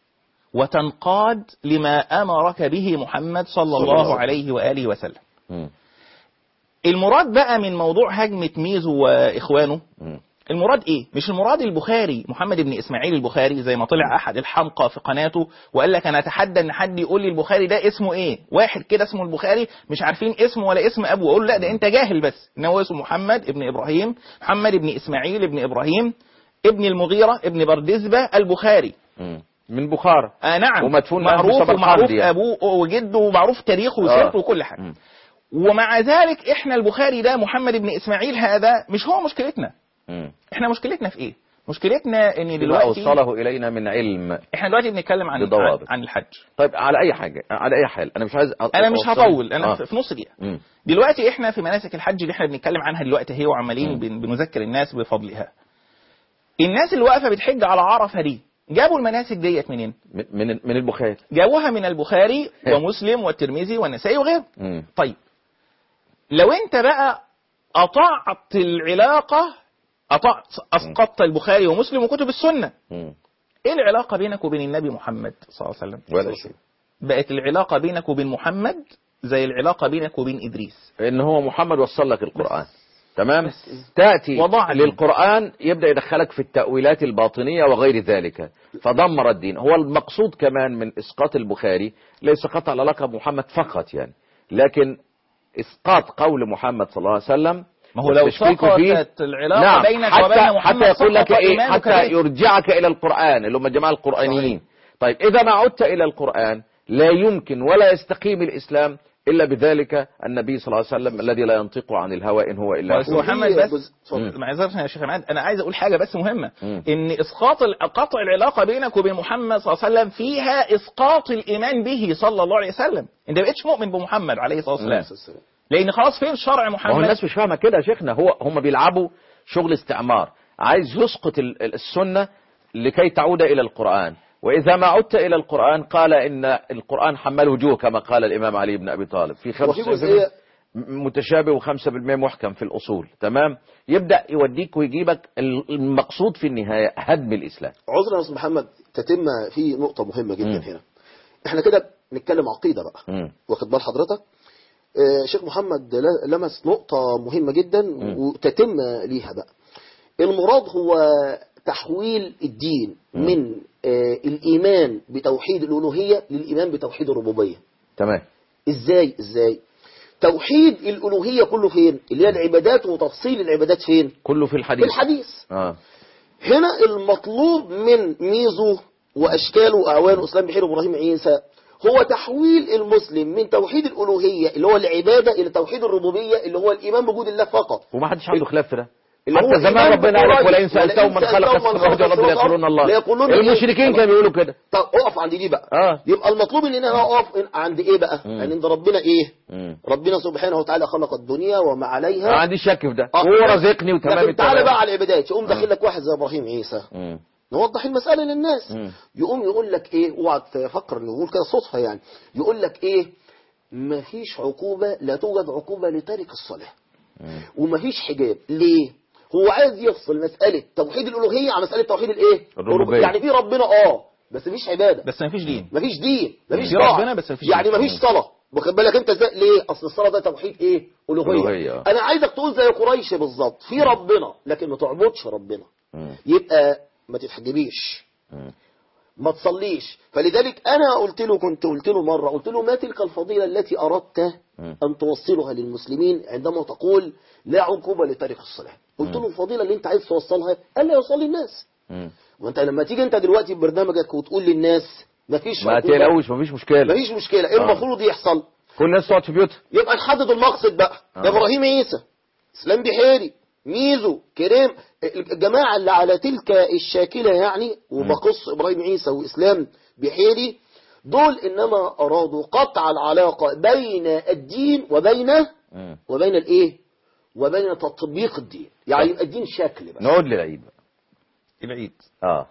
وتنقاد لما أمرك به محمد صلى الله الله عليه عليه وآله وسلم مم. المراد بقى من موضوع هجمة ميزو وإخوانه مم. المراد ايه مش المراد البخاري محمد بن اسماعيل البخاري زي ما طلع احد الحمقى في قناته وقال لك انا اتحدى ان حد يقول لي البخاري ده اسمه ايه واحد كده اسمه البخاري مش عارفين اسمه ولا اسم ابوه اقول له لا ده انت جاهل بس ان هو اسمه محمد ابن ابراهيم محمد بن اسماعيل ابن ابراهيم ابن المغيرة ابن بردزبة البخاري مم. من بخارى آه نعم ومدفون معاه في معروف سمرقند ومعروف يعني. ابوه وجده ومعروف تاريخه وسيرته آه. وكل حاجه مم. ومع ذلك احنا البخاري ده محمد بن اسماعيل هذا مش هو مشكلتنا مم. احنا مشكلتنا في ايه مشكلتنا ان بما دلوقتي اوصله الينا من علم احنا دلوقتي بنتكلم عن عن, بضوابط. عن الحج طيب على اي حاجه على اي حال انا مش عايز أ- انا مش أوصل- هطول انا آه. في- في نص دقيقه مم. دلوقتي احنا في مناسك الحج اللي احنا بنتكلم عنها دلوقتي هي وعمالين مم. بن- بنذكر الناس بفضلها الناس اللي واقفه بتحج على عرفه دي جابوا المناسك ديت منين من من من البخاري جابوها من البخاري إيه. ومسلم والترمذي والنسائي وغيره مم. طيب لو انت بقى قطعت العلاقة قطعت اسقطت البخاري ومسلم وكتب السنة مم. ايه العلاقة بينك وبين النبي محمد صلى الله عليه وسلم ولا شيء بقت العلاقة بينك وبين محمد زي العلاقة بينك وبين ادريس ان هو محمد وصل لك القران تمام بس. تاتي وضع الدين. للقران يبدا يدخلك في التاويلات الباطنيه وغير ذلك فدمر الدين هو المقصود كمان من اسقاط البخاري ليس قطع العلاقه بمحمد فقط يعني لكن اسقاط قول محمد صلى الله عليه وسلم ما هو لو والتشكيك فيه سقطت العلاقة نعم بينك حتى وبين محمد حتى يقول لك سقط ايه إيمانك حتى به. يرجعك الى القران اللي هم الجماعه القرانيين طيب اذا ما عدت الى القران لا يمكن ولا يستقيم الاسلام الا بذلك النبي صلى الله عليه وسلم الذي لا ينطق عن الهوى ان هو الا بس وحي. محمد وهي بس جزء- اتفضل. معذرة يا شيخ عماد انا عايز اقول حاجة بس مهمة مم. ان اسقاط ال- قطع العلاقة بينك وبين محمد صلى الله عليه وسلم فيها اسقاط الايمان به صلى الله عليه وسلم انت ما بقتش مؤمن بمحمد عليه الصلاة والسلام لان خلاص فين شرع ما هو محمد الناس مش فاهمه كده يا شيخنا هو هم بيلعبوا شغل استعمار عايز يسقط ال- ال- السنه لكي تعود الى القران واذا ما عدت الى القران قال ان القران حمل وجوه كما قال الامام علي بن ابي طالب في وفي خمس جزئية متشابه و5% محكم في الاصول تمام يبدا يوديك ويجيبك ال- المقصود في النهايه هدم الاسلام عذرا يا استاذ محمد تتم في نقطة مهمة جدا مم. هنا احنا كده نتكلم عقيدة بقى مم. واخد بال حضرتك آه، شيخ محمد ل- لمس نقطة مهمة جدا وتتم ليها بقى المراد هو تحويل الدين من آه، الإيمان بتوحيد الألوهية للإيمان بتوحيد الربوبية تمام ازاي ازاي توحيد الألوهية كله فين اللي هي العبادات وتفصيل العبادات فين كله في في الحديث الحديث اه هنا المطلوب من ميزو واشكاله واعوانه اسلام بحير وابراهيم عيسى هو تحويل المسلم من توحيد الالوهيه اللي هو العباده الى توحيد الربوبيه اللي هو الايمان بوجود الله فقط وما حدش عنده خلاف في ده اللي هو حتى زمان إيمان ربنا قال لك بالقرآن. ولئن سالتهم من خلق السماوات والارض ليقولون الله ليقولون إيه؟ المشركين كانوا بيقولوا كده طب اقف عند دي بقى اه يبقى المطلوب ان انا اقف عند ايه بقى مم. يعني عند ربنا ايه مم. ربنا سبحانه وتعالى خلق الدنيا وما عليها ما عنديش شك في ده آه. هو رزقني وتمام لكن تعالى التمام. بقى على العبادات يقوم آه. داخل لك واحد زي ابراهيم عيسى مم. نوضح المسألة للناس مم. يقوم يقول لك ايه اوعى تفكر انه يقول كده صدفة يعني يقول لك ايه مفيش عقوبة لا توجد عقوبة لتارك الصلاة مم. ومفيش حجاب ليه هو عايز يفصل مسألة توحيد الألوهية عن مسألة توحيد الايه الربوبية. يعني في ربنا اه بس مفيش عبادة بس ما فيش دين مفيش دين مفيش في طاعة ربنا بس مفيش يعني دين. مفيش صلاة واخد بالك انت ازاي ليه اصل الصلاة ده توحيد ايه ألوهية ألوهية، آه. انا عايزك تقول زي قريش بالظبط في ربنا لكن ما تعبدش ربنا مم. يبقى ما تتحجبيش مم. ما تصليش فلذلك انا قلت له كنت قلت له مره قلت له ما تلك الفضيله التي اردت مم. ان توصلها للمسلمين عندما تقول لا عقوبه لتارك الصلاه قلت له الفضيله اللي انت عايز توصلها الا يصلي الناس مم. وانت لما تيجي انت دلوقتي ببرنامجك وتقول للناس ما فيش ما عقوبه تقلقوش مفيش مشكله ما فيش مشكله ايه آه. المفروض يحصل كل الناس تقعد في بيوتها يبقى نحدد المقصد بقى آه. ابراهيم عيسى اسلام بحيري ميزو كريم الجماعة اللي على تلك الشاكلة يعني وبقص ابراهيم عيسى واسلام بحيري دول انما ارادوا قطع العلاقة بين الدين وبين مم. وبين الايه وبين تطبيق الدين يعني يبقى الدين شكل بقى نقعد للعيد بقى العيد اه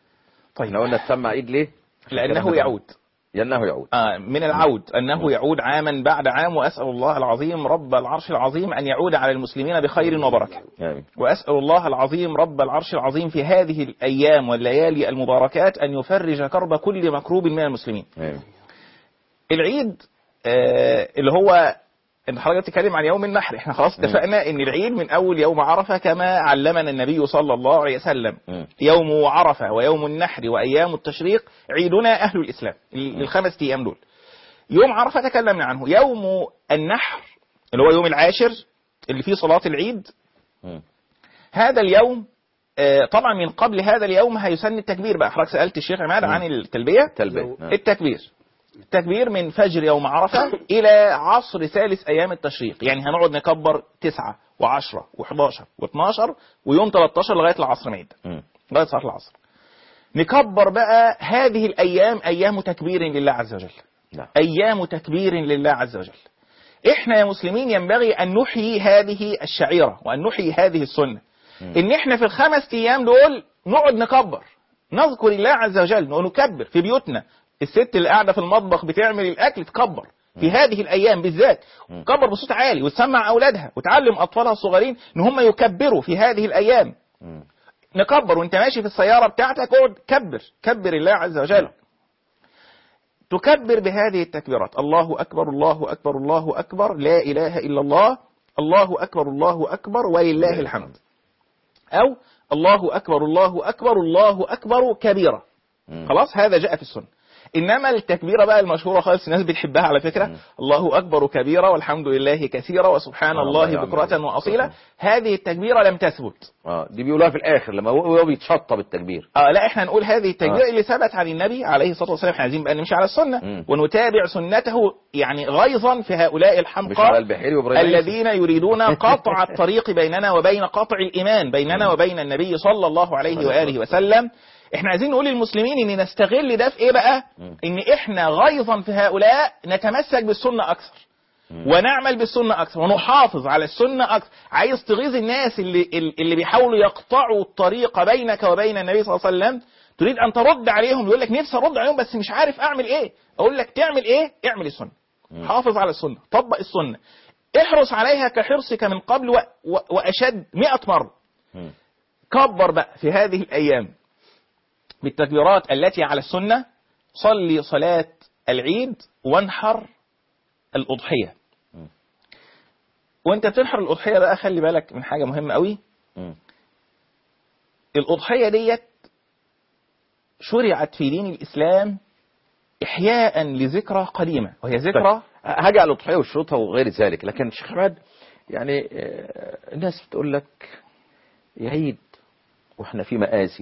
طيب احنا قلنا تسمى عيد ليه؟ لأنه يعود لأنه يعود آه من العود أنه يعود عاما بعد عام وأسأل الله العظيم رب العرش العظيم أن يعود على المسلمين بخير وبركة آمين. وأسأل الله العظيم رب العرش العظيم في هذه الأيام والليالي المباركات أن يفرج كرب كل مكروب من المسلمين آمين. العيد آه اللي هو انت حضرتك بتتكلم عن يوم النحر احنا خلاص اتفقنا ان العيد من اول يوم عرفه كما علمنا النبي صلى الله عليه وسلم مم. يوم عرفه ويوم النحر وايام التشريق عيدنا اهل الاسلام ال- الخمس ايام دول يوم عرفه تكلمنا عنه يوم النحر اللي هو يوم العاشر اللي فيه صلاه العيد مم. هذا اليوم آه، طبعا من قبل هذا اليوم هيسن التكبير بقى حضرتك سالت الشيخ عماد عن التلبيه تلبية نعم. التكبير التكبير من فجر يوم عرفة إلى عصر ثالث أيام التشريق يعني هنقعد نكبر تسعة وعشرة وحداشر واثناشر ويوم 13 لغاية العصر ما يبدأ مم. لغاية صلاة العصر نكبر بقى هذه الأيام أيام تكبير لله عز وجل نعم. أيام تكبير لله عز وجل إحنا يا مسلمين ينبغي أن نحيي هذه الشعيرة وأن نحيي هذه السنة إن إحنا في الخمس أيام دول نقعد نكبر نذكر الله عز وجل ونكبر في بيوتنا الست اللي قاعدة في المطبخ بتعمل الأكل تكبر في هذه الأيام بالذات تكبر بصوت عالي وتسمع أولادها وتعلم أطفالها الصغيرين إن هم يكبروا في هذه الأيام مم. نكبر وانت ماشي في السيارة بتاعتك اقعد كبر كبر الله عز وجل تكبر بهذه التكبيرات الله أكبر الله أكبر الله أكبر لا إله إلا الله الله أكبر الله أكبر ولله الحمد أو الله أكبر الله أكبر الله أكبر كبيرة مم. خلاص هذا جاء في السنة إنما التكبيرة بقى المشهورة خالص الناس بتحبها على فكرة مم. الله أكبر كبيرة والحمد لله كثيرة وسبحان سبحان الله الله بكرة يعلم. وأصيلة هذه التكبيرة لم تثبت اه دي بيقولوها في الاخر لما هو هو بيتشطب التكبير اه لا احنا نقول هذه التكبير آه. اللي ثبت عن النبي عليه الصلاه والسلام احنا عايزين بقى نمشي على السنه مم. ونتابع سنته يعني غيظا في هؤلاء مش على الحمقى البحيري وابراهيم الذين يريدون قطع الطريق بيننا وبين قطع الايمان بيننا وبين النبي صلى الله عليه واله وسلم احنا عايزين نقول للمسلمين ان نستغل ده في ايه بقى مم. ان احنا غيظا في هؤلاء نتمسك بالسنه اكثر مم. ونعمل بالسنة أكثر ونحافظ على السنة أكثر عايز تغيظ الناس اللي, اللي بيحاولوا يقطعوا الطريق بينك وبين النبي صلى الله عليه وسلم تريد أن ترد عليهم يقول لك نفسي أرد عليهم بس مش عارف أعمل إيه أقول لك تعمل إيه اعمل السنة حافظ على السنة طبق السنة احرص عليها كحرصك من قبل و... و... وأشد مئة مرة مم. كبر بقى في هذه الأيام بالتكبيرات التي على السنة صلي صلاة العيد وانحر الأضحية مم. وانت بتنحر الأضحية بقى خلي بالك من حاجة مهمة قوي مم. الأضحية ديت شرعت في دين الإسلام إحياء لذكرى قديمة وهي ذكرى هاجي على الاضحيه وشروطها وغير ذلك لكن شيخ عماد يعني آه، الناس بتقول لك يا عيد واحنا في مآسي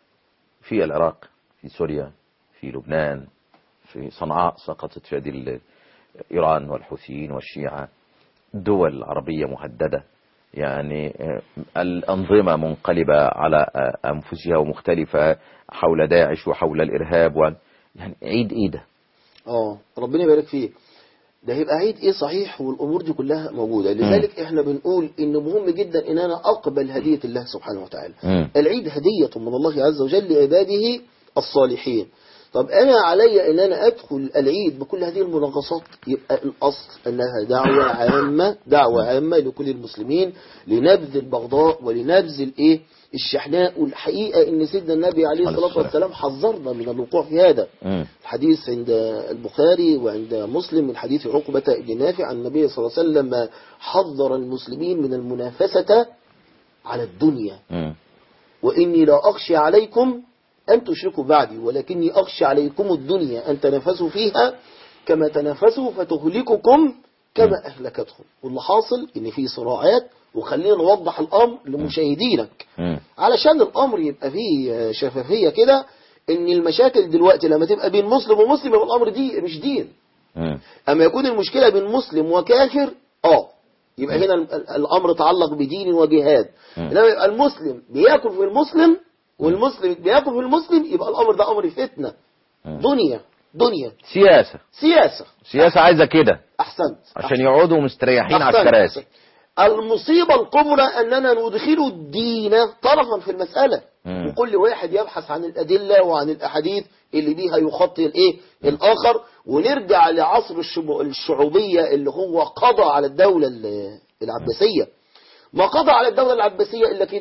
في العراق في سوريا في لبنان في صنعاء سقطت في يد ال- ايران والحوثيين والشيعه دول عربيه مهدده يعني آه، الانظمه منقلبه على آه، انفسها ومختلفه حول داعش وحول الارهاب و يعني عيد ايه ده؟ اه ربنا يبارك فيه ده هيبقى عيد ايه صحيح والامور دي كلها موجوده لذلك احنا بنقول ان مهم جدا ان انا اقبل هديه الله سبحانه وتعالى مم. العيد هديه من الله عز وجل لعباده الصالحين طب انا علي ان انا ادخل العيد بكل هذه المنغصات يبقى الاصل انها دعوه عامه دعوه عامه لكل المسلمين لنبذ البغضاء ولنبذ الايه الشحناء والحقيقه ان سيدنا النبي عليه عليه الصلاه الصلاة. والسلام حذرنا من الوقوع في هذا مم. الحديث عند البخاري وعند مسلم من حديث عقبة بن نافع عن النبي صلى الله عليه وسلم حذر المسلمين من المنافسة على الدنيا مم. وإني لا أخشى عليكم أن تشركوا بعدي ولكني أخشى عليكم الدنيا أن تنافسوا فيها كما تنافسوا فتهلككم كما أهلكتهم واللي حاصل إن في صراعات وخلينا نوضح الأمر لمشاهدينك مم. علشان الامر يبقى فيه شفافيه كده ان المشاكل دلوقتي لما تبقى بين مسلم ومسلم يبقى الامر دي مش دين مم. اما يكون المشكله بين مسلم وكافر اه يبقى هنا ال- ال- الامر تعلق بدين وجهاد مم. انما يبقى المسلم بياكل في المسلم والمسلم بياكل في المسلم يبقى الامر ده امر فتنه مم. دنيا دنيا سياسة سياسه سياسة عايزة كده احسنت عشان يقعدوا مستريحين على أحسنت. الكراسي المصيبة الكبرى أننا ندخل الدين طرفا في المسألة مم. وكل واحد يبحث عن الأدلة وعن الأحاديث اللي بيها يخطي الإيه الآخر ونرجع لعصر الشب- الشعوبية اللي هو قضى على الدولة ال- العباسية ما قضى على الدولة العباسية إلا كده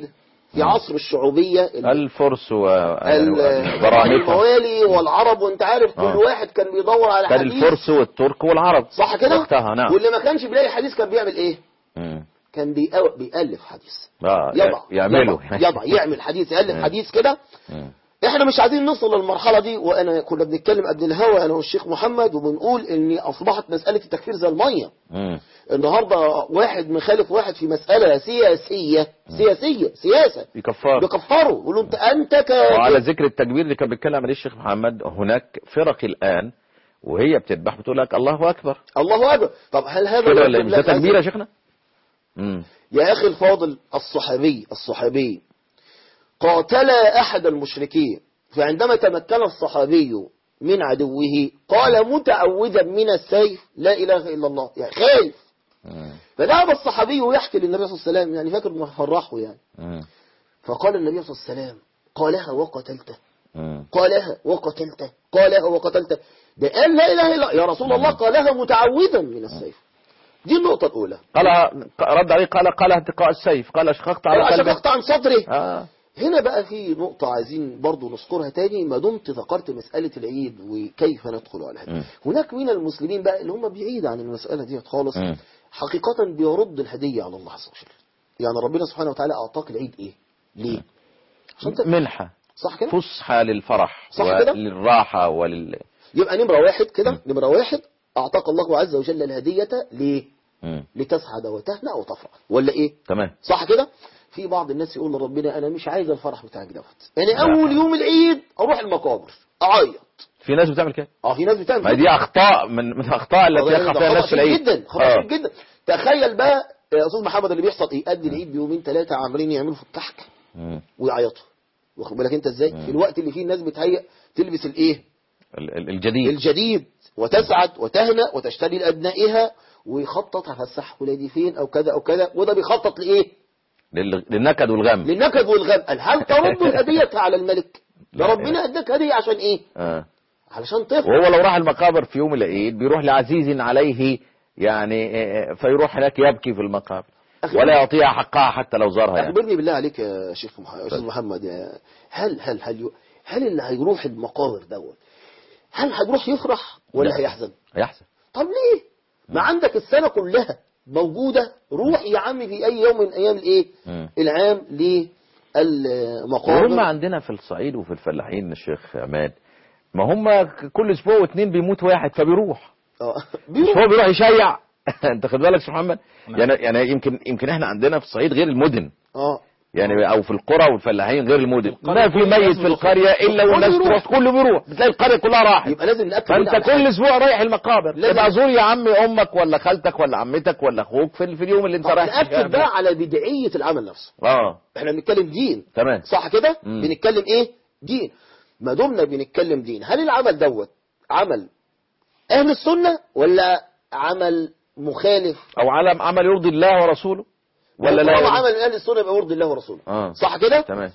في عصر الشعوبية ال- الفرس ال- والبراميطة الموالي والعرب وانت عارف كل آه. واحد كان بيدور على كان حديث الفرس والترك والعرب صح كده وقتها نعم واللي ما كانش بيلاقي حديث كان بيعمل ايه مم. كان بيأو- بيألف حديث آه، يضع يعملوا يضع, يضع يعمل حديث يألف مم. حديث كده مم. احنا مش عايزين نوصل للمرحلة دي وانا كنا بنتكلم قبل الهوا انا والشيخ محمد وبنقول ان اصبحت مسألة التكفير زي المية مم. النهاردة واحد مخالف واحد في مسألة سياسية سياسية سياسة يكفر بيكفره يقول له انت انت وعلى كافر ذكر التكبير اللي كان بيتكلم عليه الشيخ محمد هناك فرق الآن وهي بتذبح بتقول لك الله أكبر الله اكبر طب هل هذا كده ولا إيه؟ يكتب مش ده لك هذا؟ تكبير يا شيخنا مم. يا أخي الفاضل الصحابي الصحابي قاتل أحد المشركين فعندما تمكن الصحابي من عدوه قال متعوذا من السيف لا إله إلا الله يعني خايف مم. فذهب الصحابي يحكي للنبي صلى الله عليه وسلم يعني فاكر انه فرحه يعني مم. فقال النبي صلى الله عليه وسلم قالها وقتلته مم. قالها وقتلته قالها وقتلته ده قال لا إله إلا الله يا رسول الله قالها متعوذا من السيف دي النقطة الأولى قال رد عليه قال قال اتقاء السيف قال شققت على قال قلبه شققت عن صدره آه. هنا بقى في نقطة عايزين برضو نذكرها تاني ما دمت ذكرت مسألة العيد وكيف ندخل على م. الهدي هناك من المسلمين بقى اللي هم بعيد عن المسألة دي خالص م. حقيقة بيرد الهدية على الله عز وجل يعني ربنا سبحانه وتعالى أعطاك العيد إيه ليه عشان ت- منحة صح كده فسحة للفرح صح كده؟ وللراحة ولل يبقى نمرة واحد كده نمرة واحد أعطاك الله عز وجل الهدية ليه مم. لتسعد وتهنأ وتفرح ولا إيه تمام صح كده في بعض الناس يقول لربنا أنا مش عايز الفرح بتاعك دوت يعني لا. أول يوم العيد أروح المقابر أعيط في ناس بتعمل كده اه في ناس بتعمل ما دي أخطاء من من الأخطاء التي والله يقع ده فيها خطأ الناس في شديد العيد جدا خطأ آه. شديد جدا تخيل بقى يا استاذ محمد اللي بيحصل ايه قد العيد بيومين ثلاثه عاملين يعملوا في الكحك مم. ويعيطوا واخد بالك انت ازاي في الوقت اللي فيه الناس بتهيأ تلبس الايه ال- ال- الجديد الجديد وتسعد وتهنأ وتشتري لابنائها ويخطط هفسح ولادي فين او كذا او كذا وده بيخطط لايه لل- للنكد والغم للنكد والغم قال هل ترد الهديه على الملك ده لا. ربنا اداك هديه عشان ايه آه. علشان تفرح وهو لو راح المقابر في يوم العيد بيروح لعزيز عليه يعني آه، فيروح هناك يبكي في المقابر أخي ولا يعطيها حقها حتى لو زارها يعني اخبرني بالله عليك يا شيخ مح- يا استاذ محمد يا هل هل هل ي- هل اللي هيروح المقابر دوت هل هيروح يفرح ولا لا. هيحزن يحسن طب ليه ما عندك السنة كلها موجودة روح يا عم في اي يوم من ايام الايه مم. العام للمقابر وهم عندنا في الصعيد وفي الفلاحين الشيخ عماد ما هم كل اسبوع واثنين بيموت واحد فبيروح آه. مش بيروح هو بيروح يشيع انت خد بالك يا شيخ محمد يعني يعني يمكن يمكن احنا عندنا في الصعيد غير المدن اه يعني او في القرى والفلاحين غير المدن القرية ما في كل ميت الناس في القريه الا والناس كله تروح كله بيروح بتلاقي القريه كلها راحت يبقى لازم ناكد فانت على كل حاجة. اسبوع رايح المقابر لازم- يبقى زور يا عمي امك ولا خالتك ولا عمتك ولا اخوك في, في اليوم اللي انت طب رايح ناكد بقى على بدعية العمل نفسه اه احنا بنتكلم دين تمام صح كده مم. بنتكلم ايه دين ما دمنا بنتكلم دين هل العمل دوت عمل اهل السنة ولا عمل مخالف او علم عمل يرضي الله ورسوله ولا طالما لا عمل اهل السنة يبقى يرضي الله ورسوله اه صح كده تمام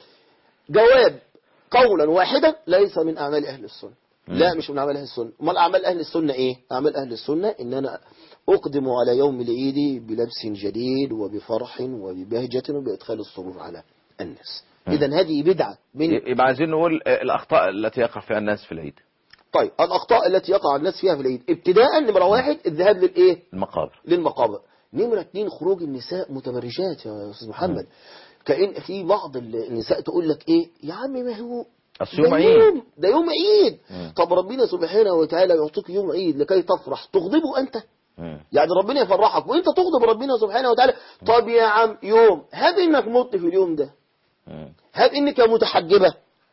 جواب قولا واحدا ليس من اعمال اهل السنة مم. لا مش من اعمال اهل السنة امال اعمال اهل السنة ايه اعمال اهل السنة ان انا اقدم على يوم العيد بلبس جديد وبفرح وببهجة وبادخال السرور على الناس مم. اذا هذه بدعة من يبقى عايزين نقول آه، الاخطاء التي يقع فيها الناس في العيد طيب الأخطاء التي يقع الناس فيها في العيد ابتداء نمرة واحد الذهاب للإيه المقابر للمقابر نمرة اتنين خروج النساء متبرجات يا أستاذ محمد كأن في بعض النساء تقول لك إيه يا عم ما هو أصل يوم ده عيد. يوم ده يوم عيد مم. طب ربنا سبحانه وتعالى يعطيك يوم عيد لكي تفرح تغضبه أنت مم. يعني ربنا يفرحك وانت تغضب ربنا سبحانه وتعالى طب يا عم يوم هب انك مت في اليوم ده مم. هب انك متحجبة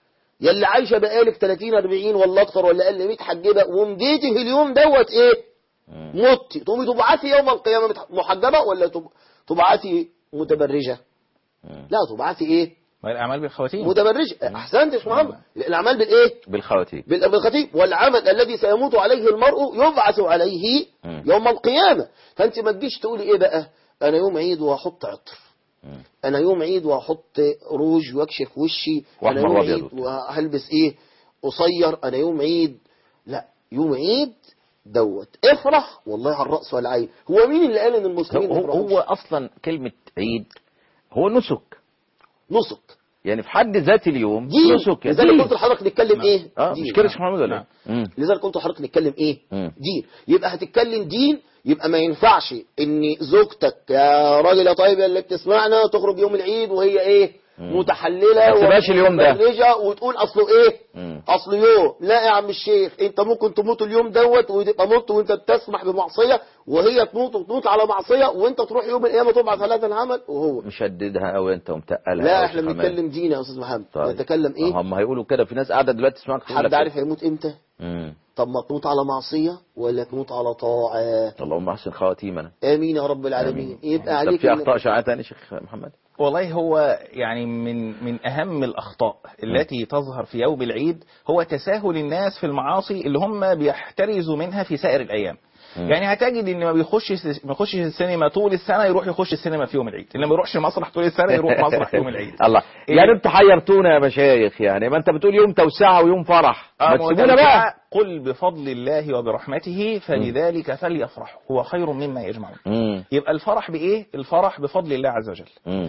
يلي عايشة بقالك 30 40 ولا اكتر ولا اقل متحجبة ومجيتي في اليوم دوت ايه مم. متي تقومي تبعثي يوم القيامة متح- محجبة ولا تب- تبعثي متبرجة مم. لا تبعثي ايه الأعمال بالخواتيم متبرجة احسنت يا شيخ محمد الاعمال بالايه بالخواتيم بال- بالخطيب والعمل الذي سيموت عليه المرء يبعث عليه مم. يوم القيامة فانت ما تجيش تقولي ايه بقى انا يوم عيد وهحط عطر مم. انا يوم عيد وهحط روج واكشف وشي انا وأحمر يوم وأبيض عيد وهلبس ايه قصير انا يوم عيد لا يوم عيد دوت افرح والله على الرأس والعين هو مين اللي قال ان المسلمين هو, يفرحوا هو اصلا كلمة عيد هو نسك نسك يعني في حد ذات اليوم دين نسك لذلك دين. قلت لحضرتك نتكلم ايه اه دين. مش كده يا شيخ محمد ولا نعم. ايه؟ مم. لذلك قلت لحضرتك نتكلم ايه مم. دين يبقى هتتكلم دين يبقى ما ينفعش ان زوجتك يا راجل يا طيب اللي بتسمعنا تخرج يوم العيد وهي ايه مم. متحلله ما تسيبهاش اليوم ده. ومتبرجة وتقول اصله ايه مم. اصله يوم لا يا عم الشيخ انت ممكن تموت اليوم دوت وتبقى مت وانت بتسمح بمعصيه وهي تموت وتموت على معصيه وانت تروح يوم القيامه تبعث على هذا العمل وهو مشددها قوي انت ومتقلها لا أوي احنا يا شيخ بنتكلم دين يا استاذ محمد طيب. نتكلم ايه هم هيقولوا كده في ناس قاعده دلوقتي تسمعك تقول حد لك عارف كده. هيموت امتى مم. طب ما تموت على معصيه ولا تموت على طاعه اللهم احسن خواتيمنا امين يا رب العالمين يبقى طب عليك في إن- اخطاء شائعه تاني يا شيخ محمد؟ والله هو يعني من من اهم الاخطاء التي تظهر في يوم العيد هو تساهل الناس في المعاصي اللي هم بيحترزوا منها في سائر الايام مم. يعني هتجد ان ما بيخشش ما يخشش السينما طول السنه يروح يخش السينما في يوم العيد اللي ما يروحش المسرح طول السنه يروح مسرح في يوم العيد الله إيه؟ يعني انتوا حيرتونا يا مشايخ يعني ما انت بتقول يوم توسعه ويوم فرح ما آه، تسيبونا وتوسع بقى قل بفضل الله وبرحمته فلذلك فليفرحوا هو خير مما يجمعون مم. يبقى الفرح بايه الفرح بفضل الله عز وجل مم.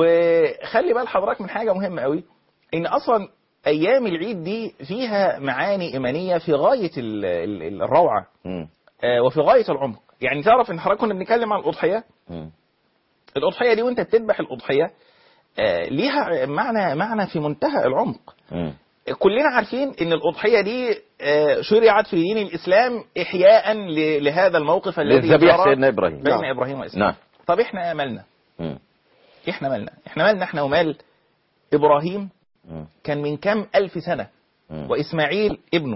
وخلي بال حضرتك من حاجه مهمه قوي ان اصلا ايام العيد دي فيها معاني ايمانيه في غايه ال- ال- الروعه مم. آه، وفي غايه العمق يعني تعرف ان حضرتك كنا بنتكلم عن الاضحيه مم. الاضحيه دي وانت بتذبح الاضحيه آه، ليها معنى معنى في منتهى العمق مم. كلنا عارفين ان الاضحيه دي آه، شرعت في دين الاسلام احياء ل- لهذا الموقف الذي للذبيح جرى سيدنا ابراهيم بين نعم. ابراهيم واسماعيل نعم طب احنا مالنا مم. احنا مالنا احنا مالنا احنا ومال ابراهيم مم. كان من كام ألف سنة مم. وإسماعيل ابنه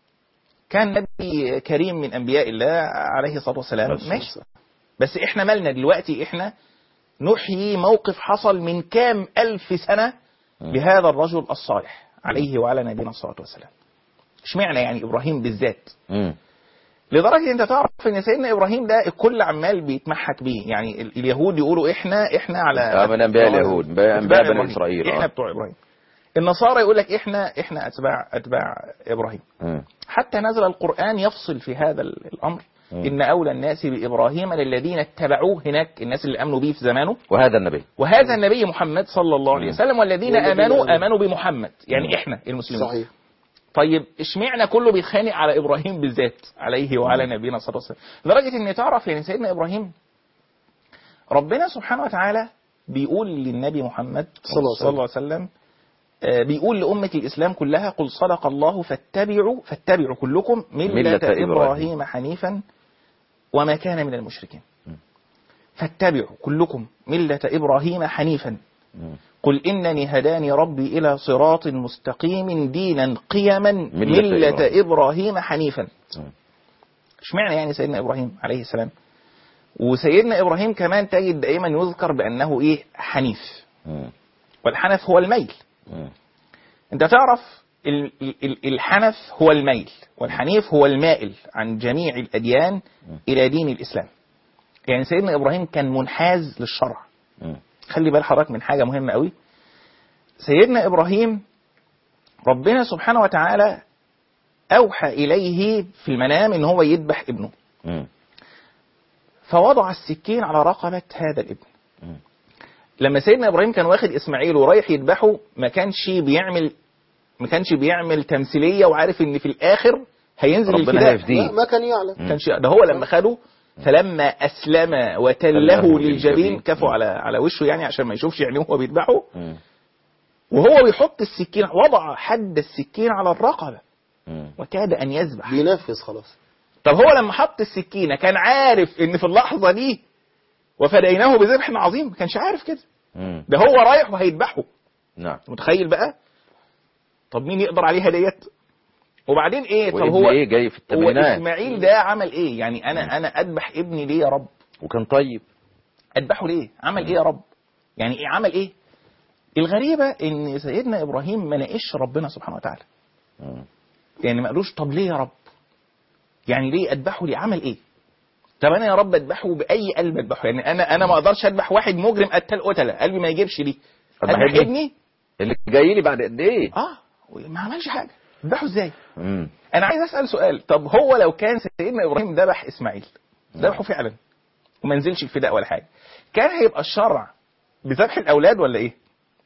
كان نبي كريم من أنبياء الله عليه الصلاة والسلام بس. ماشي بس إحنا مالنا دلوقتي إحنا نحيي موقف حصل من كام ألف سنة مم. بهذا الرجل الصالح عليه وعلى نبينا الصلاة والسلام اشمعنى يعني إبراهيم بالذات مم. لدرجة انت تعرف ان سيدنا ابراهيم ده الكل عمال بيتمحك بيه يعني ال- اليهود يقولوا احنا احنا على آه، من انبياء اليهود انبياء أتباع بني إبراهيم. اسرائيل احنا آه. بتوع ابراهيم النصارى يقول لك احنا احنا اتباع اتباع ابراهيم مم. حتى نزل القران يفصل في هذا ال- الامر مم. ان اولى الناس بابراهيم للذين اتبعوه هناك الناس اللي امنوا به في زمانه وهذا النبي وهذا النبي محمد صلى الله عليه مم. وسلم والذين والذين امنوا آمنوا. امنوا بمحمد يعني مم. احنا المسلمين صحيح طيب اشمعنى كله بيتخانق على ابراهيم بالذات عليه وعلى نبينا صلى الله عليه وسلم لدرجه ان تعرف يعني سيدنا ابراهيم ربنا سبحانه وتعالى بيقول للنبي محمد صلى الله عليه صلى الله عليه وسلم آه، بيقول لأمة الإسلام كلها قل صدق الله فاتبعوا فاتبعوا كلكم ملة, ملة إبراهيم. إبراهيم حنيفا وما كان من المشركين فاتبعوا كلكم ملة إبراهيم حنيفا مم. قل إنني هداني ربي إلى صراط مستقيم دينا قيما ملة ملة, إبراهيم. إبراهيم حنيفا مم. اشمعنى يعني سيدنا إبراهيم عليه السلام وسيدنا إبراهيم كمان تجد دائما يذكر بأنه إيه حنيف مم. والحنف هو الميل مم. انت تعرف ال- ال- الحنف هو الميل والحنيف هو المائل عن جميع الأديان إلى دين الإسلام يعني سيدنا إبراهيم كان منحاز للشرع مم. خلي بال حضرتك من حاجة مهمة قوي سيدنا إبراهيم ربنا سبحانه وتعالى أوحى إليه في المنام إن هو يذبح ابنه مم. فوضع السكين على رقبة هذا الابن مم. لما سيدنا إبراهيم كان واخد إسماعيل ورايح يذبحه ما كانش بيعمل ما كانش بيعمل تمثيلية وعارف إن في الآخر هينزل ربنا الفداء هيفديه. لا ما كان يعلم مم. كانش ده هو لما خده فلما أسلم وتله تله للجبين للجبين. كفوا مم. على على وشه يعني عشان ما يشوفش يعني وهو بيذبحه مم. وهو بيحط السكين وضع حد السكين على الرقبة مم. وكاد أن يذبح بينفذ خلاص طب هو لما حط السكينة كان عارف إن في اللحظة دي وفديناه بذبح عظيم ما كانش عارف كده مم. ده هو رايح وهيذبحه نعم متخيل بقى طب مين يقدر عليها ديت وبعدين ايه طب وابن هو ايه جاي في هو الثمانينات اسماعيل ده عمل ايه يعني انا انا اذبح ابني ليه يا رب وكان طيب اذبحه ليه عمل ايه يا رب يعني ايه عمل ايه الغريبه ان سيدنا ابراهيم ما ناقش ربنا سبحانه وتعالى مم. يعني ما قالوش طب ليه يا رب يعني ليه اذبحه ليه عمل ايه طب انا يا رب اذبحه باي قلب اذبحه يعني انا انا ما اقدرش اذبح واحد مجرم قتل قتله قلبي ما يجيبش ليه أذبح اذبح ابني؟ ابني اللي جاي لي بعد قد ايه اه ما عملش حاجه اذبحه ازاي مم. انا عايز اسال سؤال طب هو لو كان سيدنا ابراهيم ذبح اسماعيل ذبحه فعلا وما نزلش الفداء ولا حاجه كان هيبقى الشرع بذبح الاولاد ولا ايه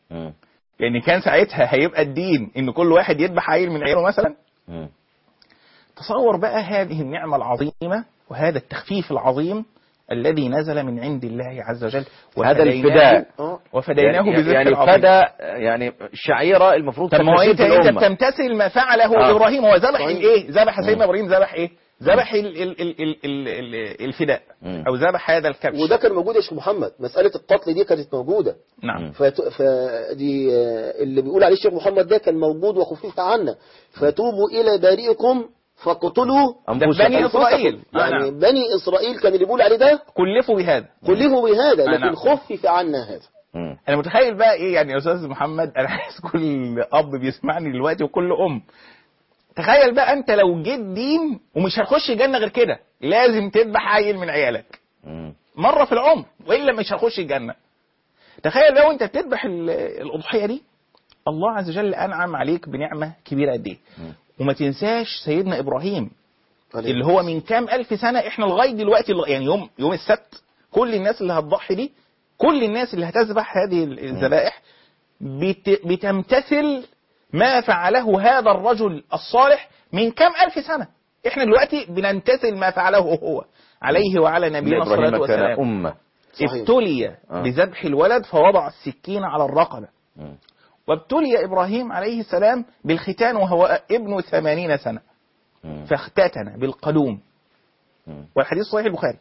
مم. يعني كان ساعتها هيبقى الدين ان كل واحد يذبح عيل من عياله مثلا مم. تصور بقى هذه النعمة العظيمة وهذا التخفيف العظيم الذي نزل من عند الله عز وجل هذا وفديناه- الفداء اه وفديناه يعني, بذبح يعني العظيم فدا يعني شعيرة المفروض طب ما هو تنتشر انت في انت الأمة بتمتثل ما فعله آه. ابراهيم هو ذبح طيب. الايه؟ ذبح مم. سيدنا ابراهيم ذبح ايه؟ ذبح ال- ال- ال- ال- ال- ال- الفداء مم. او ذبح هذا الكبش وده كان موجود يا شيخ محمد مسألة القتل دي كانت موجودة نعم فت... فدي آه، اللي بيقول عليه الشيخ محمد ده كان موجود وخفيف عنا فتوبوا إلى بارئكم فاقتلوا ده أنفسكم. بني إسرائيل. أنفسكم. يعني نعم. بني إسرائيل كان اللي بيقول عليه ده كلفوا بهذا كلفوا بهذا آه، نعم. لكن خفف عنا هذا مم. انا متخيل بقى ايه يعني يا استاذ محمد انا عايز كل اب بيسمعني دلوقتي وكل ام تخيل بقى انت لو جيت دين ومش هتخش الجنه غير كده لازم تذبح عيل من عيالك مم. مره في العمر والا مش هتخش الجنه تخيل لو انت بتذبح ال- الاضحيه دي الله عز وجل انعم عليك بنعمه كبيره قد ايه مم. وما تنساش سيدنا ابراهيم اللي هو من كام الف سنه احنا لغايه دلوقتي يعني يوم يوم السبت كل الناس اللي هتضحي دي كل الناس اللي هتذبح هذه الذبائح بت بتمتثل ما فعله هذا الرجل الصالح من كام الف سنه احنا دلوقتي بنمتثل ما فعله هو عليه وعلى نبينا الصلاه إبراهيم كان والسلام أمة صحيح. ابتلي آه. بذبح الولد فوضع السكين على الرقبه مم. وابتلي ابراهيم عليه السلام بالختان وهو ابن ثمانين سنه مم. فاختتن بالقدوم مم. والحديث صحيح البخاري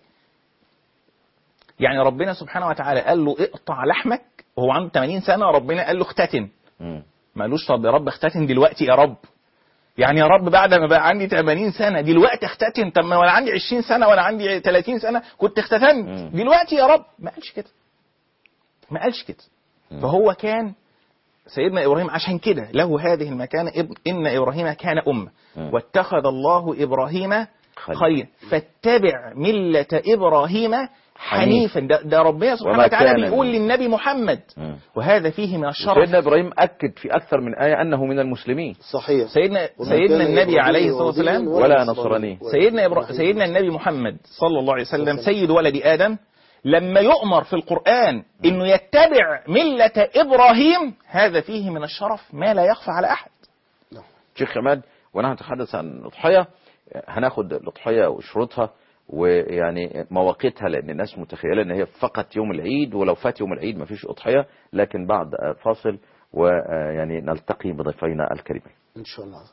يعني ربنا سبحانه وتعالى قال له اقطع لحمك وهو عنده 80 سنه ربنا قال له اختتن مم. ما قالوش طب يا رب اختتن دلوقتي يا رب يعني يا رب بعد ما بقى عندي 80 سنه دلوقتي اختتن طب ما وانا عندي 20 سنه وانا عندي 30 سنه كنت اختتنت مم. دلوقتي يا رب ما قالش كده ما قالش كده مم. فهو كان سيدنا ابراهيم عشان كده له هذه المكانه إب- ان ابراهيم كان امه مم. واتخذ الله ابراهيم خليل. خير فاتبع ملة إبراهيم حنيفا ده, ده ربنا سبحانه وما وتعالى كان بيقول من- للنبي محمد مم. وهذا فيه من الشرف سيدنا إبراهيم أكد في أكثر من آية أنه من المسلمين صحيح سيدنا وما سيدنا كان النبي يهوديا عليه الصلاة يهوديا والسلام ولا نصراني. سيدنا إبرا... سيدنا النبي محمد صلى الله عليه وسلم سيد ولد آدم لما يؤمر في القرآن انه يتبع ملة ابراهيم هذا فيه من الشرف ما لا يخفى على احد شيخ عماد ونحن نتحدث عن الأضحية هناخد الأضحية وشروطها ويعني مواقيتها لأن الناس متخيلة أن هي فقط يوم العيد ولو فات يوم العيد مفيش أضحية لكن بعد فاصل ويعني نلتقي بضيفينا الكريمين إن شاء الله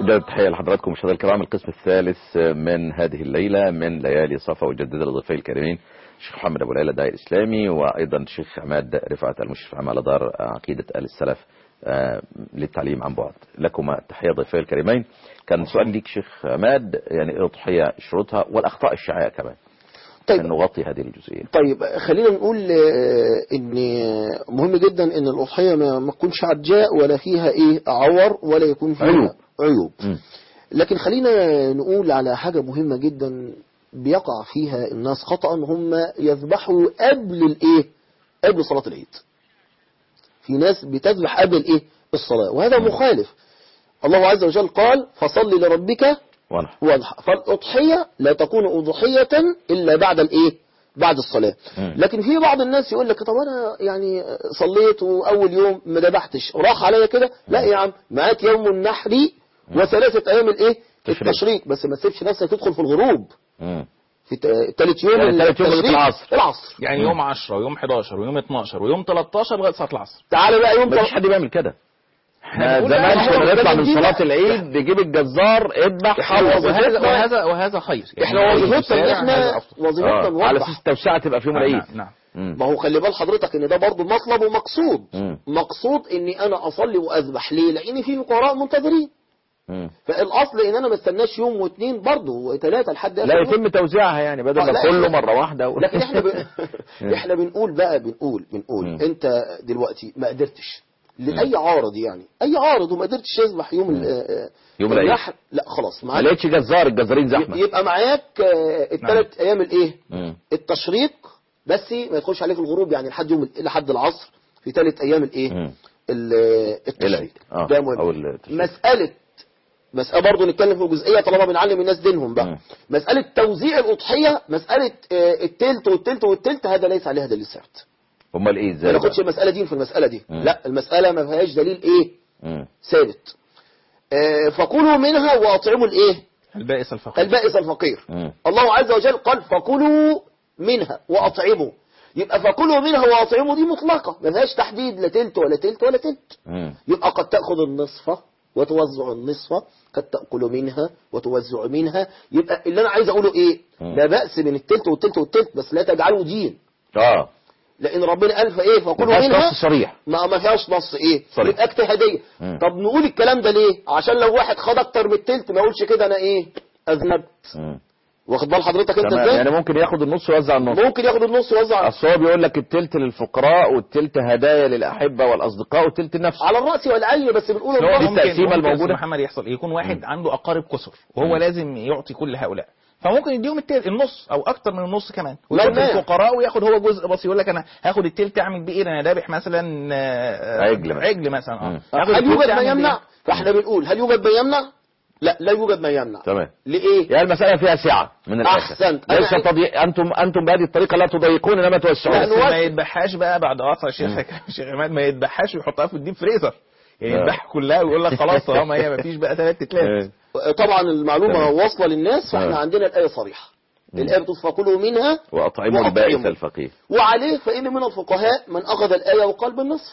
أجدد التحية لحضراتكم مشاهدينا الكرام القسم الثالث من هذه الليلة من ليالي صفا وجدد لضيفي الكريمين الشيخ محمد أبو ليلى الداعي الإسلامي وأيضا الشيخ عماد رفعت المشرف عام على دار عقيدة آل السلف آه، للتعليم عن بعد لكما تحية ضيفي الكريمين كان سؤال ليك شيخ عماد يعني إيه الأضحية شروطها والأخطاء الشائعة كمان طيب أن نغطي هذه الجزئية طيب خلينا نقول آه، ان مهم جدا ان الاضحيه ما ما تكونش عجاء ولا فيها ايه عور ولا يكون فيها عيوب. عيوب مم. لكن خلينا نقول على حاجه مهمه جدا بيقع فيها الناس خطا هم يذبحوا قبل الايه قبل صلاه العيد في ناس بتذبح قبل الايه الصلاه وهذا مخالف الله عز وجل قال فصل لربك ونحن واضحة فالأضحية لا تكون أضحية إلا بعد الإيه بعد الصلاة مم. لكن في بعض الناس يقول لك طب أنا يعني صليت وأول يوم ما ذبحتش راح عليا كده لا يا عم معاك يوم النحر وثلاثة أيام الإيه تشريق. التشريق بس ما تسيبش نفسك تدخل في الغروب مم. في ت- تالت يوم يعني تالت يوم التشريق العصر. العصر يعني يوم 10 ويوم 11 ويوم 12 ويوم 13 لغايه صلاه العصر تعالى بقى يوم ما فيش تل- حد بيعمل كده احنا بنقول زمان لا، كنا هو نطلع ده من دي صلاة بقى. العيد نجيب الجزار اذبح خلص وهذا وظيفتنا- وهذا وهذا خير احنا يعني وظيفتنا ان الشارع احنا هذا أفضل. وظيفتنا آه. على نوضح اساس التوسعة تبقى في يوم العيد نعم نعم مم. ما هو خلي بال حضرتك ان ده برضه مطلب ومقصود مم. مقصود اني انا اصلي واذبح ليه لان في فقراء منتظرين مم. فالاصل ان انا ما استناش يوم واثنين برضه وثلاثه لحد آخر لا يوم. يتم توزيعها يعني بدل آه، ما لا، كله إحنا- مرة واحدة و... لكن احنا ب... احنا بنقول بقى بنقول بنقول مم. انت دلوقتي ما قدرتش لاي عارض يعني اي عارض وما قدرتش يذبح يوم ال- آه، يوم العيد. النحر لا خلاص ما معاك لقيتش جزار الجزارين زحمة يبقى معاك الثلاث ايام الايه مم. التشريق بس ما يدخلش عليك الغروب يعني لحد يوم لحد العصر في ثالث ايام الايه مم. ال- التشريق العيد. آه، ده أو مهم التشريق. مسألة مسألة برضه نتكلم في جزئية طالما بنعلم الناس دينهم مم. بقى مسألة توزيع الأضحية مسألة آه، التلت والتلت والتلت هذا ليس عليها دليل ثابت امال ايه ما ازاي ناخدش بقى؟ المسألة دي في المسألة دي مم. لا المسألة ما فيهاش دليل ايه مم. ثابت آه، فكلوا منها وأطعموا الايه البائس الفقير البائس الفقير مم. الله عز وجل قال فكلوا منها وأطعموا يبقى فكلوا منها وأطعموا دي مطلقة ما فيهاش تحديد لا تلت ولا تلت ولا تلت مم. يبقى قد تأخذ النصف وتوزع النصف قد تأكل منها وتوزع منها يبقى اللي أنا عايز أقوله إيه مم. لا بأس من التلت والتلت والتلت بس لا تجعله دين اه لأن ربنا قال فإيه ما فكلوا فيهاش منها نص صريح ما ما فيهاش نص إيه صريح. يبقى اجتهادية مم. طب نقول الكلام ده ليه عشان لو واحد خد أكتر من التلت ما يقولش كده أنا إيه أذنبت مم. واخد بال حضرتك أنت تمام إزاي يعني ممكن ياخد النص ويوزع النص ممكن ياخد النص ويوزع اصل هو بيقول لك التلت للفقراء والتلت هدايا للاحبه والاصدقاء والتلت النفس على الرأس والعين بس بنقول هو الرأس دي ممكن التقسيمة ممكن الموجودة؟ أستاذ محمد يحصل يكون واحد عنده اقارب كسر وهو مم. لازم يعطي كل هؤلاء فممكن يديهم التل... النص او اكتر من النص كمان لا ويحط مانع. الفقراء وياخد هو جزء بسيط يقول لك انا هاخد التلت اعمل بيه ايه انا ذابح مثلا آه، عجل مثلا. عجل مثلا اه مم. هاخد هل التلت يوجد ما أعمل بيه يمنع إيه؟ فاحنا بنقول هل يوجد ما يمنع لا لا يوجد ما يمنع تمام لإيه يعني المسألة فيها سعة من الآخر أحسنت. ليس أنا- تضي... أنتم أنتم بهذه الطريقة لا تضيقون إنما توسعون لا، بس نوسع. ما يذبحهاش بقى بعد قطع شيخ شيخ عماد ما يذبحهاش ويحطها في الديب فريزر يعني لا. يذبحها كلها ويقول لك خلاص طالما هي ما فيش بقى ثلاث تتلات طبعا المعلومة تمام. واصلة للناس فاحنا تمام. عندنا الآية صريحة الآية بتقول فكلوا منها وأطعموا وأطعموا. البائس الفقير وعليه فإن من الفقهاء من أخذ الآية وقال بالنصف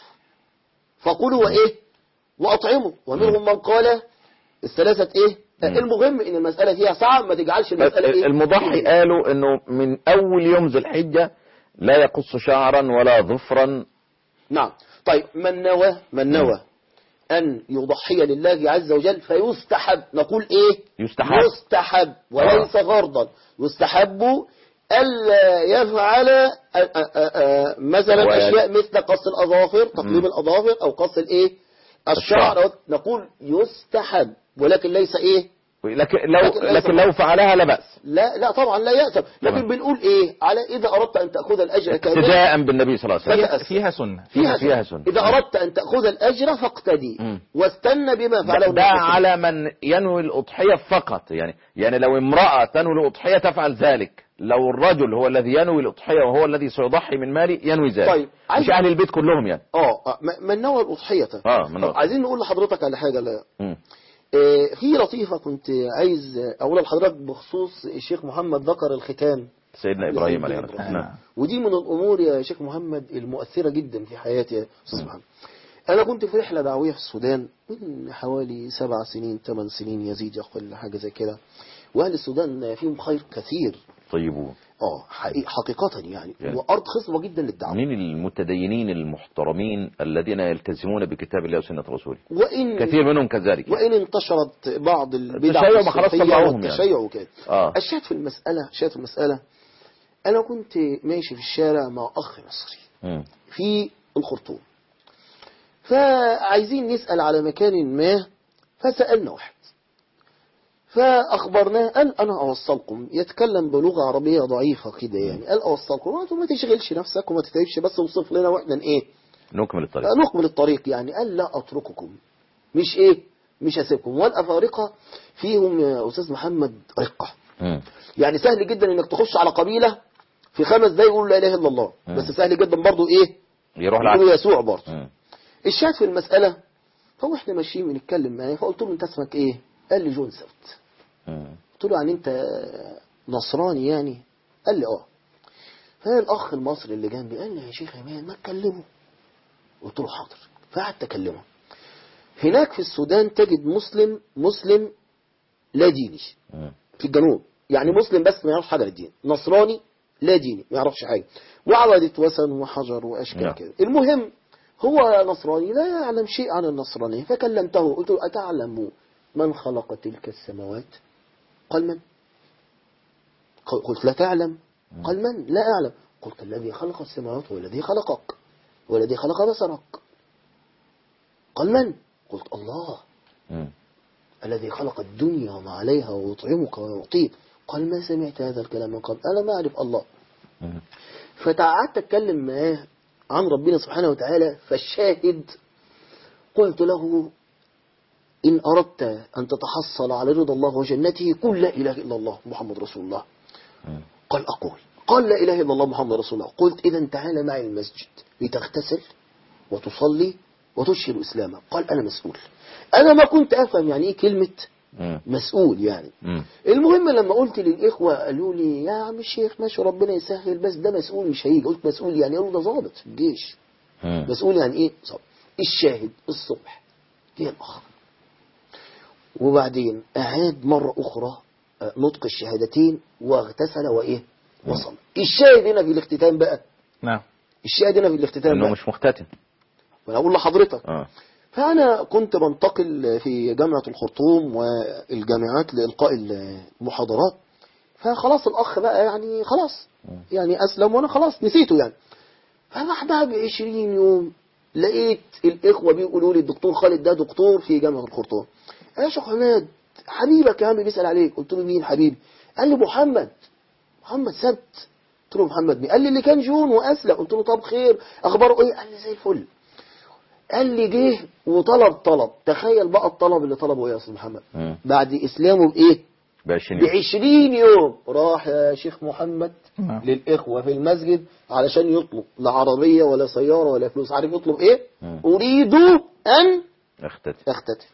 فكلوا وإيه وأطعموا ومنهم من قال الثلاثة إيه مم. المهم إن المسألة فيها سعة ما تجعلش المسألة إيه المضحي قالوا إنه من أول يوم ذي الحجة لا يقص شعرا ولا ظفرا نعم طيب من نوى من نوى أن يضحي لله عز وجل فيستحب نقول إيه يستحب. يستحب وليس غرضا يستحب ألا يفعل آه، آه، آه، مثلا ويل. أشياء مثل قص الأظافر تقليم مم. الأظافر أو قص الإيه الشعر. الشعر نقول يستحب ولكن ليس إيه لكن لو لكن ليس لكن لو فعلها لا بأس لا لا طبعا لا يأثم لكن تمام. بنقول إيه على إذا أردت أن تأخذ الأجر كاملا اقتداء بالنبي صلى الله عليه وسلم فيها, فيها سنة فيها, فيها سنة. إذا أردت أن تأخذ الأجر فاقتدي مم. واستنى بما فعله ده, ده النبي صلى الله عليه على من ينوي الأضحية فقط يعني يعني لو امرأة تنوي الأضحية تفعل ذلك لو الرجل هو الذي ينوي الأضحية وهو الذي سيضحي من ماله ينوي ذلك طيب، عايز- مش أهل البيت كلهم يعني اه آه، م- من نوى الأضحية اه من طب نوى. عايزين نقول لحضرتك على حاجة لا مم. آه، في لطيفة كنت عايز أقولها لحضرتك بخصوص الشيخ محمد ذكر الختان سيدنا إبراهيم عليه سيدنا الصلاة إبراهيم. والسلام نعم ودي من الأمور يا شيخ محمد المؤثرة جدا في حياتي يا أستاذ محمد أنا كنت في رحلة دعوية في السودان من حوالي سبع سنين ثمان سنين يزيد يقل حاجة زي كده وأهل السودان فيهم خير كثير طيبون اه حقيقة, حقيقة يعني يعني. وأرض خصبة جدا للدعوة من المتدينين المحترمين الذين يلتزمون بكتاب الله وسنة رسوله وإن كثير منهم كذلك يعني. وإن انتشرت بعض البدع التشيع ما خلاص الصوفية طلعوهم والتشيع وكده آه. الشاهد في المسألة الشاهد في المسألة أنا كنت ماشي في الشارع مع أخ مصري مم. في الخرطوم فعايزين نسأل على مكان ما فسألنا واحد فأخبرناه قال أنا أوصلكم يتكلم بلغة عربية ضعيفة كده يعني قال أوصلكم قلت له ما تشغلش نفسك وما تتعبش بس اوصف لنا واحنا إيه نكمل الطريق نكمل الطريق يعني قال لا أترككم مش إيه مش هسيبكم والأفارقة فيهم يا أستاذ محمد رقة مم. يعني سهل جدا إنك تخش على قبيلة في خمس دقايق يقولوا لا إله إلا الله مم. بس سهل جدا برضو إيه يروح يقولوا العكس يسوع برضو مم. الشاهد في المسألة فهو احنا ماشيين بنتكلم معاه فقلت له انت اسمك ايه قال لي جون سبت مم. قلت له يعني انت نصراني يعني قال لي اه فالاخ المصري اللي جنبي قال لي يا شيخ ايمان ما تكلمه قلت له حاضر فقعدت اكلمه هناك في السودان تجد مسلم مسلم لا ديني مم. في الجنوب يعني مسلم بس ما يعرفش حاجه للدين نصراني لا ديني ما يعرفش حاجه وعبدة وثن وحجر واشكال نعم. كده المهم هو نصراني لا يعلم شيء عن النصرانية فكلمته قلت له أتعلم من خلق تلك السماوات قال من قل- قلت لا تعلم قال من لا أعلم قلت الذي خلق السماوات هو الذي خلقك هو الذي خلق بصرك قال من قلت الله مم. الذي خلق الدنيا وما عليها ويطعمك ويعطيك قال ما سمعت هذا الكلام من قبل أنا ما أعرف الله مم. فتقعدت أتكلم معاه عن ربنا سبحانه وتعالى فالشاهد قلت له إن أردت أن تتحصل على رضا الله وجنته قل لا إله إلا الله محمد رسول الله مم. قال أقول قال لا إله إلا الله محمد رسول الله قلت إذا تعالى معي المسجد لتغتسل وتصلي وتشهر إسلامك قال أنا مسؤول أنا ما كنت أفهم يعني إيه كلمة مم. مسؤول يعني مم. المهم لما قلت للإخوة قالوا لي يا عم الشيخ ماشي ربنا يسهل بس ده مسؤول مش هيجي قلت مسؤول يعني قالوا ده ضابط في الجيش مم. مسؤول يعني ايه صبر الشاهد الصبح هي الأخر وبعدين أعاد مرة أخرى آه، نطق الشهادتين واغتسل وإيه وصل الشاهد هنا في الاختتام بقى نعم الشاهد هنا في الاختتام انه بقى مش مختتم وأنا أقول لحضرتك اه فأنا كنت بنتقل في جامعة الخرطوم والجامعات لإلقاء المحاضرات فخلاص الأخ بقى يعني خلاص يعني أسلم وأنا خلاص نسيته يعني فبعدها بعشرين يوم لقيت الإخوة بيقولوا لي الدكتور خالد ده دكتور في جامعة الخرطوم يا شيخ حماد حبيبك يا عم بيسأل عليك قلت له مين حبيبي قال لي محمد محمد سبت قلت له محمد مين قال لي اللي كان جون وأسلم قلت له طب خير أخباره إيه قال لي زي الفل قال لي جه وطلب طلب تخيل بقى الطلب اللي طلبه ايه يا استاذ محمد مم. بعد اسلامه بايه بعشرين يوم. بعشرين يوم راح يا شيخ محمد نعم. للاخوه في المسجد علشان يطلب لا عربيه ولا سياره ولا فلوس عارف يطلب ايه مم. اريد ان اختتم اختتم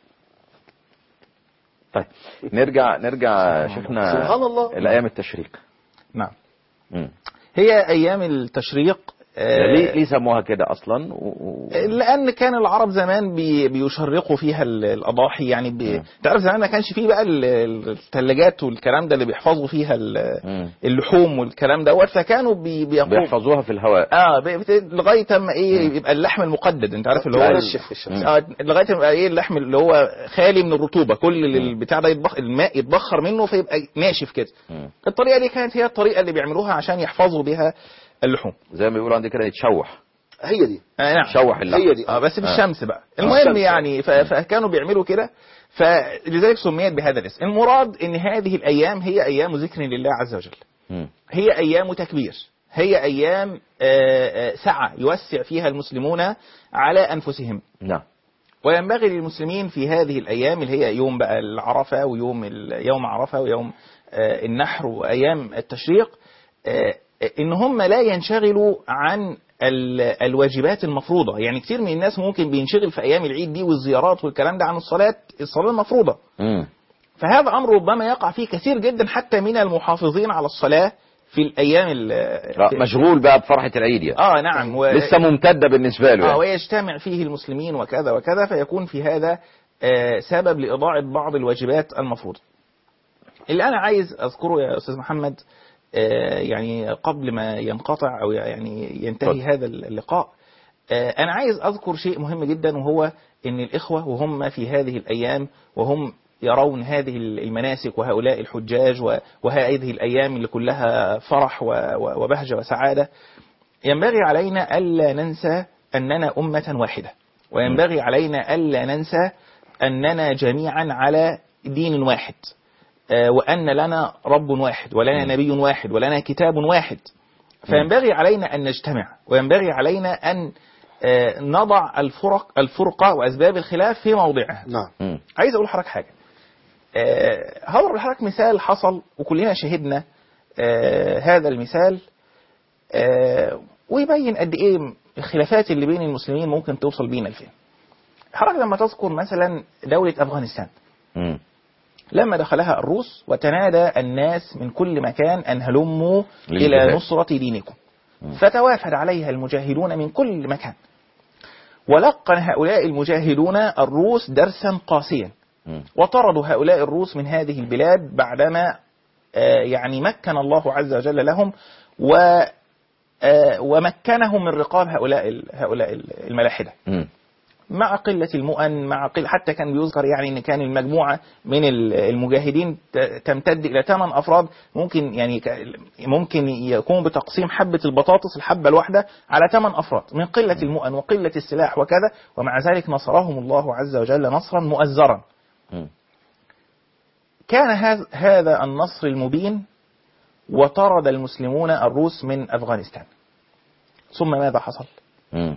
طيب نرجع نرجع شيخنا سبحان الله. الايام التشريق نعم مم. هي أيام التشريق آه، ليه ليه سموها كده اصلا و... و... لان كان العرب زمان بي بيشرقوا فيها ال- الاضاحي يعني بي... مم. تعرف زمان ما كانش فيه بقى ال- ال- الثلاجات والكلام ده اللي بيحفظوا فيها ال- مم. اللحوم والكلام دوت فكانوا بي... بيقوموا بيحفظوها في الهواء اه بي- بت- لغايه اما ايه يبقى اللحم المقدد انت عارف اللي هو ينشف في الشمس. اه لغايه ما يبقى ايه اللحم اللي هو خالي من الرطوبه كل اللي البتاع ده يتبخ... الماء يتبخر منه فيبقى ناشف كده مم. الطريقه دي كانت هي الطريقه اللي بيعملوها عشان يحفظوا بها اللحوم زي ما بيقولوا عندي كده يتشوح هي دي آه نعم شوح اللحم هي دي. اه بس في آه. الشمس بقى آه. المهم الشمس. يعني ف- فكانوا بيعملوا كده فلذلك سميت بهذا الاسم المراد ان هذه الايام هي ايام ذكر لله عز وجل مم. هي ايام تكبير هي ايام آه، آه، سعه يوسع فيها المسلمون على انفسهم نعم وينبغي للمسلمين في هذه الايام اللي هي يوم بقى العرفه ويوم ال- يوم عرفه ويوم آه، النحر وايام التشريق آه، ان هم لا ينشغلوا عن ال- الواجبات المفروضه يعني كتير من الناس ممكن بينشغل في ايام العيد دي والزيارات والكلام ده عن الصلاه الصلاه المفروضه مم. فهذا امر ربما يقع فيه كثير جدا حتى من المحافظين على الصلاه في الايام ال- آه، في- مشغول بقى بفرحة العيد يعني اه نعم و... لسه ممتدة بالنسبة له اه يعني. ويجتمع فيه المسلمين وكذا وكذا فيكون في هذا آه، سبب لإضاعة بعض الواجبات المفروضة اللي أنا عايز أذكره يا أستاذ محمد آه، يعني قبل ما ينقطع أو يعني ينتهي اتفضل. هذا اللقاء آه، أنا عايز أذكر شيء مهم جدا وهو أن الإخوة وهم في هذه الأيام وهم يرون هذه المناسك وهؤلاء الحجاج و- وهذه الأيام اللي كلها فرح و- و- وبهجة وسعادة ينبغي علينا ألا ننسى أننا أمة واحدة وينبغي علينا ألا ننسى أننا جميعا على دين واحد آه، وأن لنا رب واحد ولنا نبي واحد ولنا كتاب واحد فينبغي علينا أن نجتمع وينبغي علينا أن آه، نضع الفرق الفرقة وأسباب الخلاف في موضعها نعم مم. عايز أقول لحضرتك حاجة آه، هضرب لحضرتك مثال حصل وكلنا شهدنا آه، هذا المثال آه، ويبين قد ايه الخلافات اللي بين المسلمين ممكن توصل بينا لفين. حضرتك لما تذكر مثلا دولة افغانستان مم. لما دخلها الروس وتنادى الناس من كل مكان ان هلموا للجهاد. الى نصرة دينكم. فتوافد عليها المجاهدون من كل مكان. ولقن هؤلاء المجاهدون الروس درسا قاسيا. مم. وطردوا هؤلاء الروس من هذه البلاد بعدما آه، يعني مكن الله عز وجل لهم و آه، ومكنهم من رقاب هؤلاء ال- هؤلاء ال- الملاحده مم. مع قله المؤن مع قل حتى كان بيذكر يعني ان كان المجموعه من ال- المجاهدين ت- تمتد الى ثمان افراد ممكن يعني ك- ممكن يكون بتقسيم حبه البطاطس الحبه الواحده على ثمان افراد من قله المؤن وقله السلاح وكذا ومع ذلك نصرهم الله عز وجل نصرا مؤزرا مم. كان هذا هذا النصر المبين وطرد المسلمون الروس من افغانستان. ثم ماذا حصل؟ مم.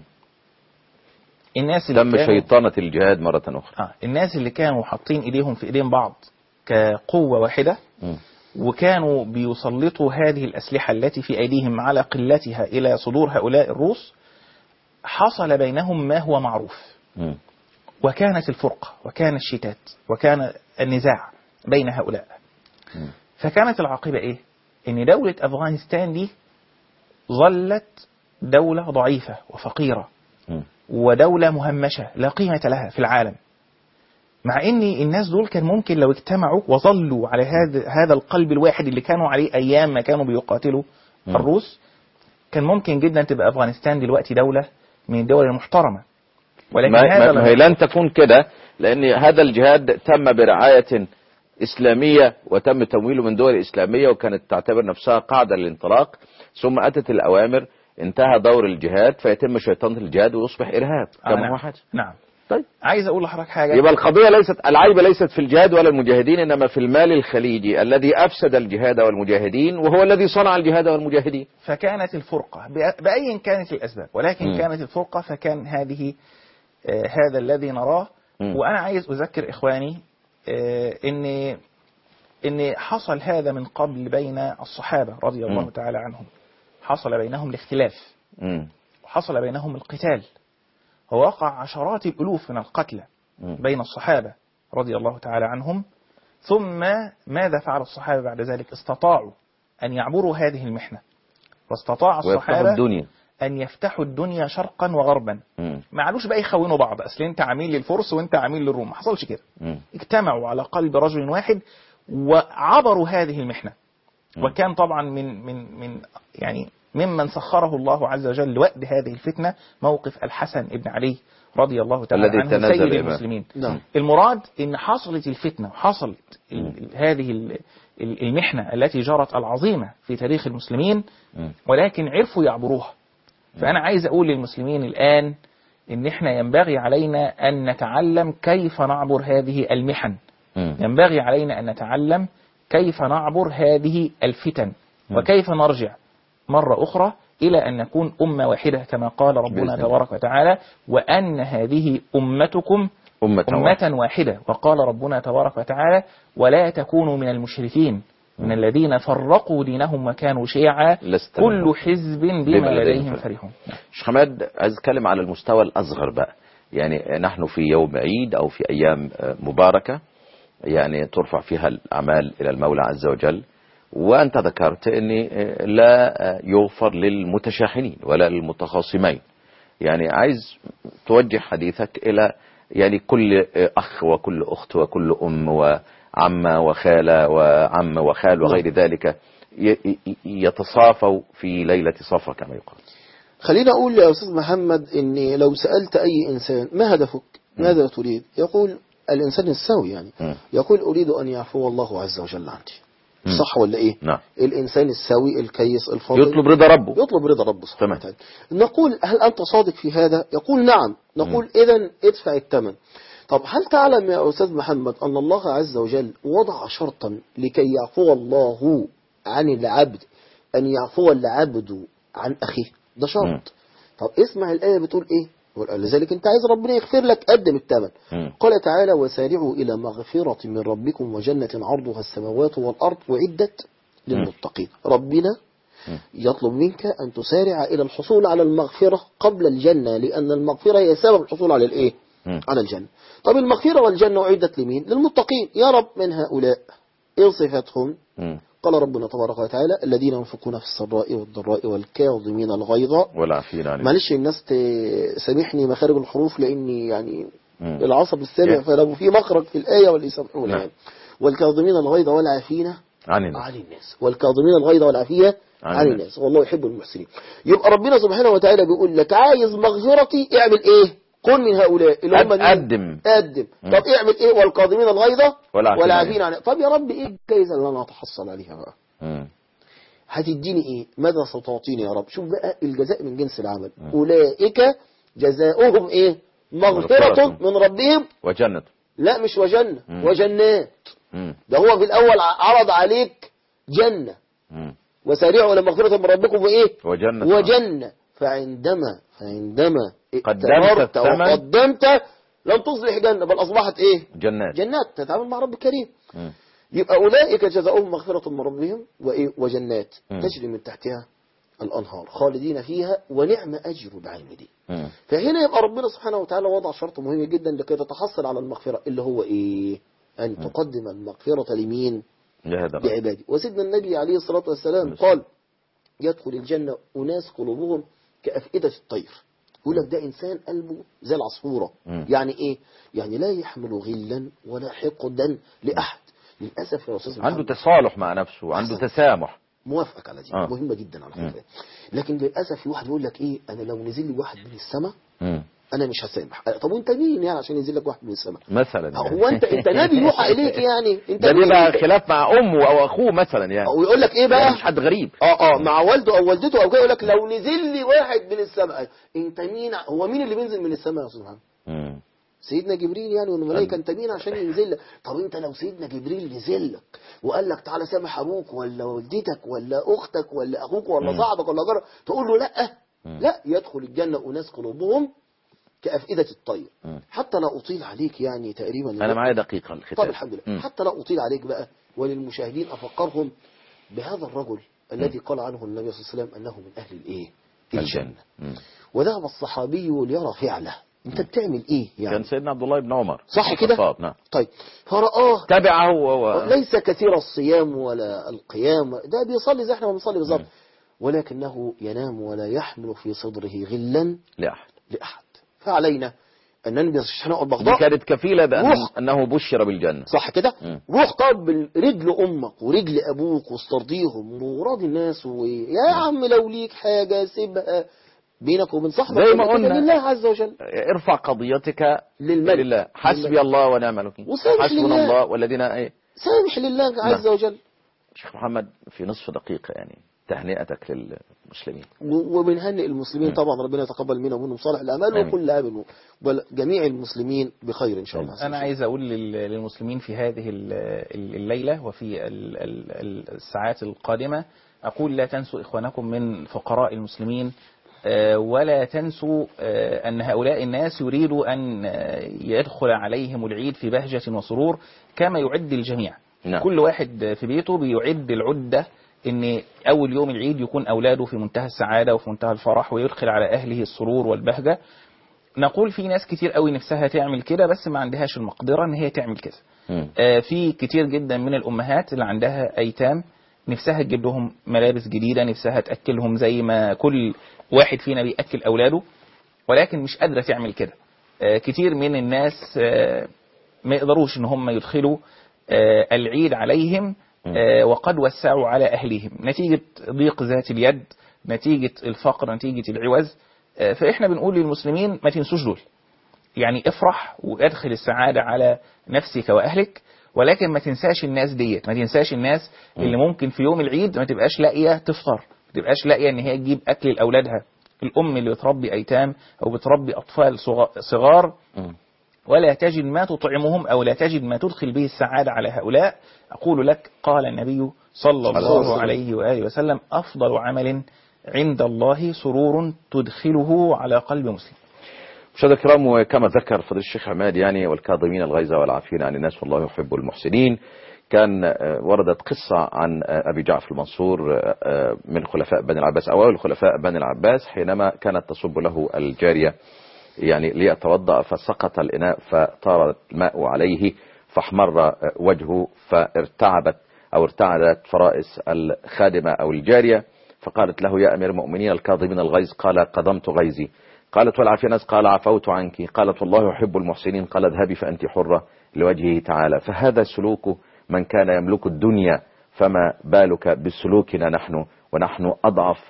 الناس اللي تم كانوا شيطنة الجهاد مرة أخرى آه الناس اللي كانوا حاطين ايديهم في ايدين بعض كقوه واحده مم. وكانوا بيسلطوا هذه الاسلحه التي في ايديهم على قلتها الى صدور هؤلاء الروس حصل بينهم ما هو معروف مم. وكانت الفرقه وكان الشتات وكان النزاع بين هؤلاء مم. فكانت العاقبة إيه؟ إن دولة أفغانستان دي ظلت دولة ضعيفة وفقيرة مم. ودولة مهمشة لا قيمة لها في العالم مع ان الناس دول كان ممكن لو اجتمعوا وظلوا على هذا هذا القلب الواحد اللي كانوا عليه ايام ما كانوا بيقاتلوا مم. الروس كان ممكن جدا تبقى افغانستان دلوقتي دوله من الدول المحترمه ولكن ما, هذا ما, لم ما هي لن تكون كده لأن هذا الجهاد تم برعاية إسلامية وتم تمويله من دول إسلامية وكانت تعتبر نفسها قاعدة للانطلاق ثم أتت الأوامر انتهى دور الجهاد فيتم شيطنة الجهاد ويصبح إرهاب آه، كما نعم. هو حاجة نعم طيب عايز اقول لحضرتك حاجه يبقى القضية ليست العيب ليست في الجهاد ولا المجاهدين إنما في المال الخليجي الذي أفسد الجهاد والمجاهدين وهو الذي صنع الجهاد والمجاهدين فكانت الفرقة بأ- بأي كانت الأسباب ولكن مم. كانت الفرقة فكان هذه آه، هذا الذي نراه مم. وأنا عايز أذكر إخواني آه، إن إن حصل هذا من قبل بين الصحابة رضي الله مم. تعالى عنهم حصل بينهم الاختلاف مم. وحصل بينهم القتال ووقع عشرات الألوف من القتلى مم. بين الصحابة رضي الله تعالى عنهم ثم ماذا فعل الصحابة بعد ذلك استطاعوا أن يعبروا هذه المحنة واستطاع ويفتحوا الصحابة الدنيا أن يفتحوا الدنيا شرقا وغربا مم. ما عادوش بقى يخونوا بعض أصل أنت عميل للفرس وأنت عميل للروم ما حصلش كده مم. اجتمعوا على قلب رجل واحد وعبروا هذه المحنة مم. وكان طبعا من من من يعني ممن سخره الله عز وجل لوقت هذه الفتنة موقف الحسن بن علي رضي الله تعالى الذي عنه تنازل سيد إمام. المسلمين نعم المراد ان حصلت الفتنه وحصلت ال- ال- هذه ال- ال- المحنه التي جرت العظيمه في تاريخ المسلمين مم. ولكن عرفوا يعبروها فانا عايز اقول للمسلمين الان ان احنا ينبغي علينا ان نتعلم كيف نعبر هذه المحن مم. ينبغي علينا ان نتعلم كيف نعبر هذه الفتن مم. وكيف نرجع مرة أخرى إلى أن نكون أمة واحدة كما قال بإذن ربنا الله. تبارك وتعالى وأن هذه أمتكم أمة واحدة. أمة واحدة وقال ربنا تبارك وتعالى ولا تكونوا من المشركين من الذين فرقوا دينهم وكانوا شيعا لست كل منهم. حزب بما بما لديهم لديهم فرحون. فرحون شيخ حماد عايز اتكلم على المستوى الاصغر بقى يعني نحن في يوم عيد او في ايام آه، مباركه يعني ترفع فيها الاعمال الى المولى عز وجل وأنت ذكرت أن لا يغفر للمتشاحنين ولا للمتخاصمين يعني عايز توجه حديثك إلى يعني كل أخ وكل أخت وكل أم وعمة وخالة وعم وخال وغير ذلك ي- ي- يتصافوا في ليلة صفا كما يقال خلينا أقول يا أستاذ محمد إن لو سألت أي إنسان ما هدفك ماذا تريد يقول الإنسان السوي يعني مم. يقول أريد أن يعفو الله عز وجل عني مم. صح ولا إيه نعم الإنسان السوي الكيس الفاضل يطلب رضا ربه يطلب رضا ربه سبحانه تمام. وتعالى نقول هل أنت صادق في هذا يقول نعم نقول إذا ادفع الثمن طب هل تعلم يا أستاذ محمد أن الله عز وجل وضع شرطا لكي يعفو الله عن العبد أن يعفو العبد عن أخيه ده مم. شرط طب اسمع الآية بتقول إيه ولذلك أنت عايز ربنا يغفر لك قدم الثمن مم. قال تعالى وسارعوا إلى مغفرة من ربكم وجنة عرضها السماوات والأرض وعدت للمتقين ربنا مم. يطلب منك أن تسارع إلى الحصول على المغفرة قبل الجنة لأن المغفرة هي سبب الحصول على الإيه؟ مم. على الجنة طب المغفرة والجنة أعدت لمين؟ للمتقين يا رب من هؤلاء إيه صفتهم؟ مم. قال ربنا تبارك وتعالى الذين ينفقون في السراء والضراء والكاظمين الغيظ والعافين عن معلش الناس ت- سامحني مخارج الحروف لاني يعني مم. العصب السامع Yeah. فلو في مخرج في الآية وليسامحونا نعم. يعني والكاظمين الغيظ والعافين عن الناس عن الناس والكاظمين الغيظ والعافية عن عن الناس. الناس والله يحب المحسنين يبقى ربنا سبحانه وتعالى بيقول لك عايز مغفرتي اعمل ايه كن من هؤلاء اللي هم مين؟ قدم قدم مم. طب اعمل ايه والكاظمين الغيظ والعافين والعافين عن طب يا رب ايه الجايزه اللي انا هتحصل عليها بقى مم. هتديني ايه ماذا ستعطيني يا رب شوف بقى الجزاء من جنس العمل اولئك جزاؤهم ايه مغفرة مغفرة. من ربهم وجنة لا مش وجنة مم. وجنات مم. ده هو في الاول ع- عرض عليك جنة مم. وسارعوا الى مغفرة من ربكم وايه وجنة وجنة فعندما فعندما قدمت ائتمرت الثمن. وقدمت لم تصبح جنة بل اصبحت ايه جنات جنات تتعامل مع رب كريم مم. يبقى أولئك جزاؤهم مغفرة من ربهم وإيه؟ وجنات مم. تجري من تحتها الأنهار خالدين فيها ونعم أجر العاملين مم. فهنا يبقى ربنا سبحانه وتعالى وضع شرط مهم جدا لكي تتحصل على المغفرة اللي هو إيه أن تقدم المغفرة لمين لهذا الرجل. لعبادي وسيدنا النبي عليه الصلاة والسلام بس. قال يدخل الجنة أناس قلوبهم كأفئدة الطير يقول لك ده إنسان قلبه زي العصفورة مم. يعني إيه يعني لا يحمل غلا ولا حقدا لأحد للأسف يا أستاذ عنده محمد تصالح مع نفسه وعنده أحسن. تسامح موافقك على دي آه. مهمة جدا على مم. فكرة لكن للأسف في واحد يقول لك إيه أنا لو نزل لي واحد من السماء مم. أنا مش هسامح طب وأنت مين يعني عشان ينزل لك واحد من السماء مثلا يعني. هو أنت أنت نبي يوحى إليك يعني أنت ده مين؟ بيبقى خلاف مع امه او اخوه مثلا يعني أو يقول لك إيه بقى يعني مش حد غريب اه اه مع والده او والدته او كده يقول لك لو نزل لي واحد من السماء انت مين هو مين اللي بينزل من السماء يا استاذ محمد مم. سيدنا جبريل يعني والملائكه انت مين عشان ينزل لك طب انت لو سيدنا جبريل نزل لك وقال لك تعالى سامح ابوك ولا والدتك ولا اختك ولا اخوك ولا مم. صاحبك ولا جارك تقول له لا مم. لا يدخل الجنه اناس قلوبهم كافئده الطير مم. حتى لا اطيل عليك يعني تقريبا انا معايا دقيقه الختام طب الحمد لله مم. حتى لا أطيل عليك بقى وللمشاهدين أفكرهم بهذا الرجل الذي قال عنه النبي صلى الله عليه وسلم أنه من أهل الإيه الجنة مم. وذهب الصحابي ليرى فعله أنت بتعمل إيه كان يعني سيدنا عبد الله بن عمر صح كده؟ الخطاب، نعم طيب فرآه تبعه و... ليس كثير الصيام ولا القيام ده بيصلي زي احنا ما بنصلي بالظبط مم. ولكنه ينام ولا يحمل في صدره غلا لاحد لأحد فعلينا أن ننبذ الشحناء دي والبغضاء كانت كفيله بان روح. انه بشر بالجنه صح كده مم. روح قبل رجل امك ورجل ابوك واسترضيهم وراضي الناس ويا عم لو ليك حاجه سيبها بينك وبين صاحبك زي ما كده قلنا. لله عز وجل ارفع قضيتك للملك لله حسبي الله ونعم الوكيل وسامح حسبنا لله. الله والذين ايه سامح لله عز وجل شيخ محمد في نصف دقيقه يعني تهنئتك للمسلمين و- وبنهنئ المسلمين طبعا ربنا يتقبل منا ومنهم صالح الاعمال آمين. وكل عام جميع المسلمين بخير ان شاء الله أنا عايز أقول لل- للمسلمين في هذه ال- ال- الليلة وفي ال- ال- ال- الساعات القادمة أقول لا تنسوا إخوانكم من فقراء المسلمين آه، ولا تنسوا آه، أن هؤلاء الناس يريدوا أن آه، يدخل عليهم العيد في بهجة وسرور كما يعد الجميع نعم. كل واحد في بيته بيعد العدة ان اول يوم العيد يكون اولاده في منتهى السعاده وفي منتهى الفرح ويدخل على اهله السرور والبهجه نقول في ناس كتير قوي نفسها تعمل كده بس ما عندهاش المقدره ان هي تعمل كده مم. آه، في كتير جدا من الامهات اللي عندها ايتام نفسها تجيب لهم ملابس جديدة نفسها تأكلهم زي ما كل واحد فينا بيأكل أولاده ولكن مش قادرة تعمل كده آه، كتير من الناس آه، ما يقدروش ان هم يدخلوا آه، العيد عليهم آه، وقد وسعوا على اهلهم نتيجه ضيق ذات اليد نتيجه الفقر نتيجه العوز آه، فاحنا بنقول للمسلمين ما تنسوش دول يعني افرح وادخل السعاده على نفسك واهلك ولكن ما تنساش الناس ديت ما تنساش الناس اللي ممكن في يوم العيد ما تبقاش لاقيه تفطر ما تبقاش لاقيه ان هي تجيب اكل لاولادها الام اللي بتربي ايتام او بتربي اطفال صغ- صغار مم. ولا تجد ما تطعمهم أو لا تجد ما تدخل به السعادة على هؤلاء أقول لك قال النبي صلى الله الله وسلم. عليه وآله وسلم أفضل عمل عند الله سرور تدخله على قلب مسلم مشاهدينا الكرام وكما ذكر فضيلة الشيخ عماد يعني والكاظمين الغيظ والعافين عن الناس والله يحب المحسنين كان آه، وردت قصة عن آه، أبي جعفر المنصور آه، آه، من خلفاء بني العباس أو أول خلفاء بني العباس حينما كانت تصب له الجارية يعني ليتوضأ فسقط الإناء فطار الماء عليه فاحمر آه، وجهه فارتعبت أو ارتعدت فرائس الخادمة أو الجارية فقالت له يا أمير المؤمنين الكاظمين الغيظ قال قضمت غيظي قالت والعافية ناس قال عفوت عنك قالت والله يحب المحسنين قال اذهبي فأنت حرة لوجهه تعالى فهذا سلوك من كان يملك الدنيا فما بالك بسلوكنا نحن ونحن أضعف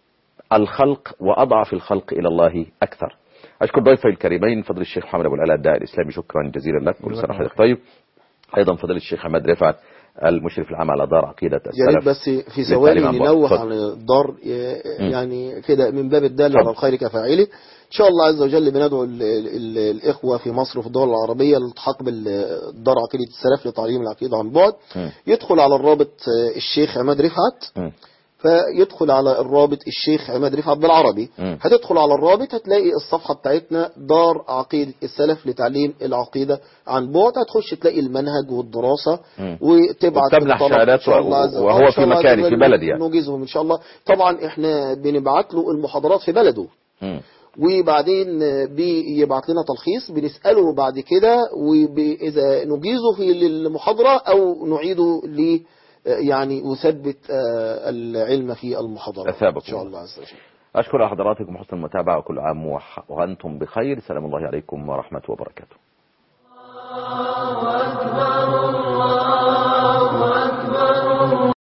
الخلق وأضعف الخلق إلى الله أكثر أشكر ضيفي الكريمين فضل الشيخ محمد أبو العلاء الداعي الإسلامي شكرا جزيلا لك كل سنة وحضرتك طيب أيضا فضل الشيخ حماد رفعت المشرف العام على دار عقيدة يا ريت السلف بس في ثواني للتعليم عن بعد. ننوه اتفضل. عن الضر ي- يعني كده من باب الدال اتفضل. على الخير كفاعله ان شاء الله عز وجل بندعو ال ال الاخوه في مصر وفي الدول العربيه للالتحاق بالدار عقيده السلف لتعليم العقيده عن بعد مم. يدخل على الرابط آه، الشيخ عماد رفعت مم. فيدخل على الرابط الشيخ عماد رفعت بالعربي مم. هتدخل على الرابط هتلاقي الصفحة بتاعتنا دار عقيدة السلف لتعليم العقيدة عن بعد هتخش تلاقي المنهج والدراسة مم. وتبعت وبتمنح الطلب شهادات إن شاء الله عز وجل. وهو إن شاء في الله عز مكانه، وجل في بلدي يعني. نجيزهم إن شاء الله طبعا إحنا بنبعت له المحاضرات في بلده مم. وبعدين بيبعت لنا تلخيص بنسأله بعد كده وإذا نجيزه في المحاضرة أو نعيده ل يعني يثبت آه، العلم في المحاضرة أثابكم إن شاء الله. الله عز وجل أشكر حضراتكم حسن المتابعة وكل عام وح- وأنتم بخير سلام الله عليكم ورحمة وبركاته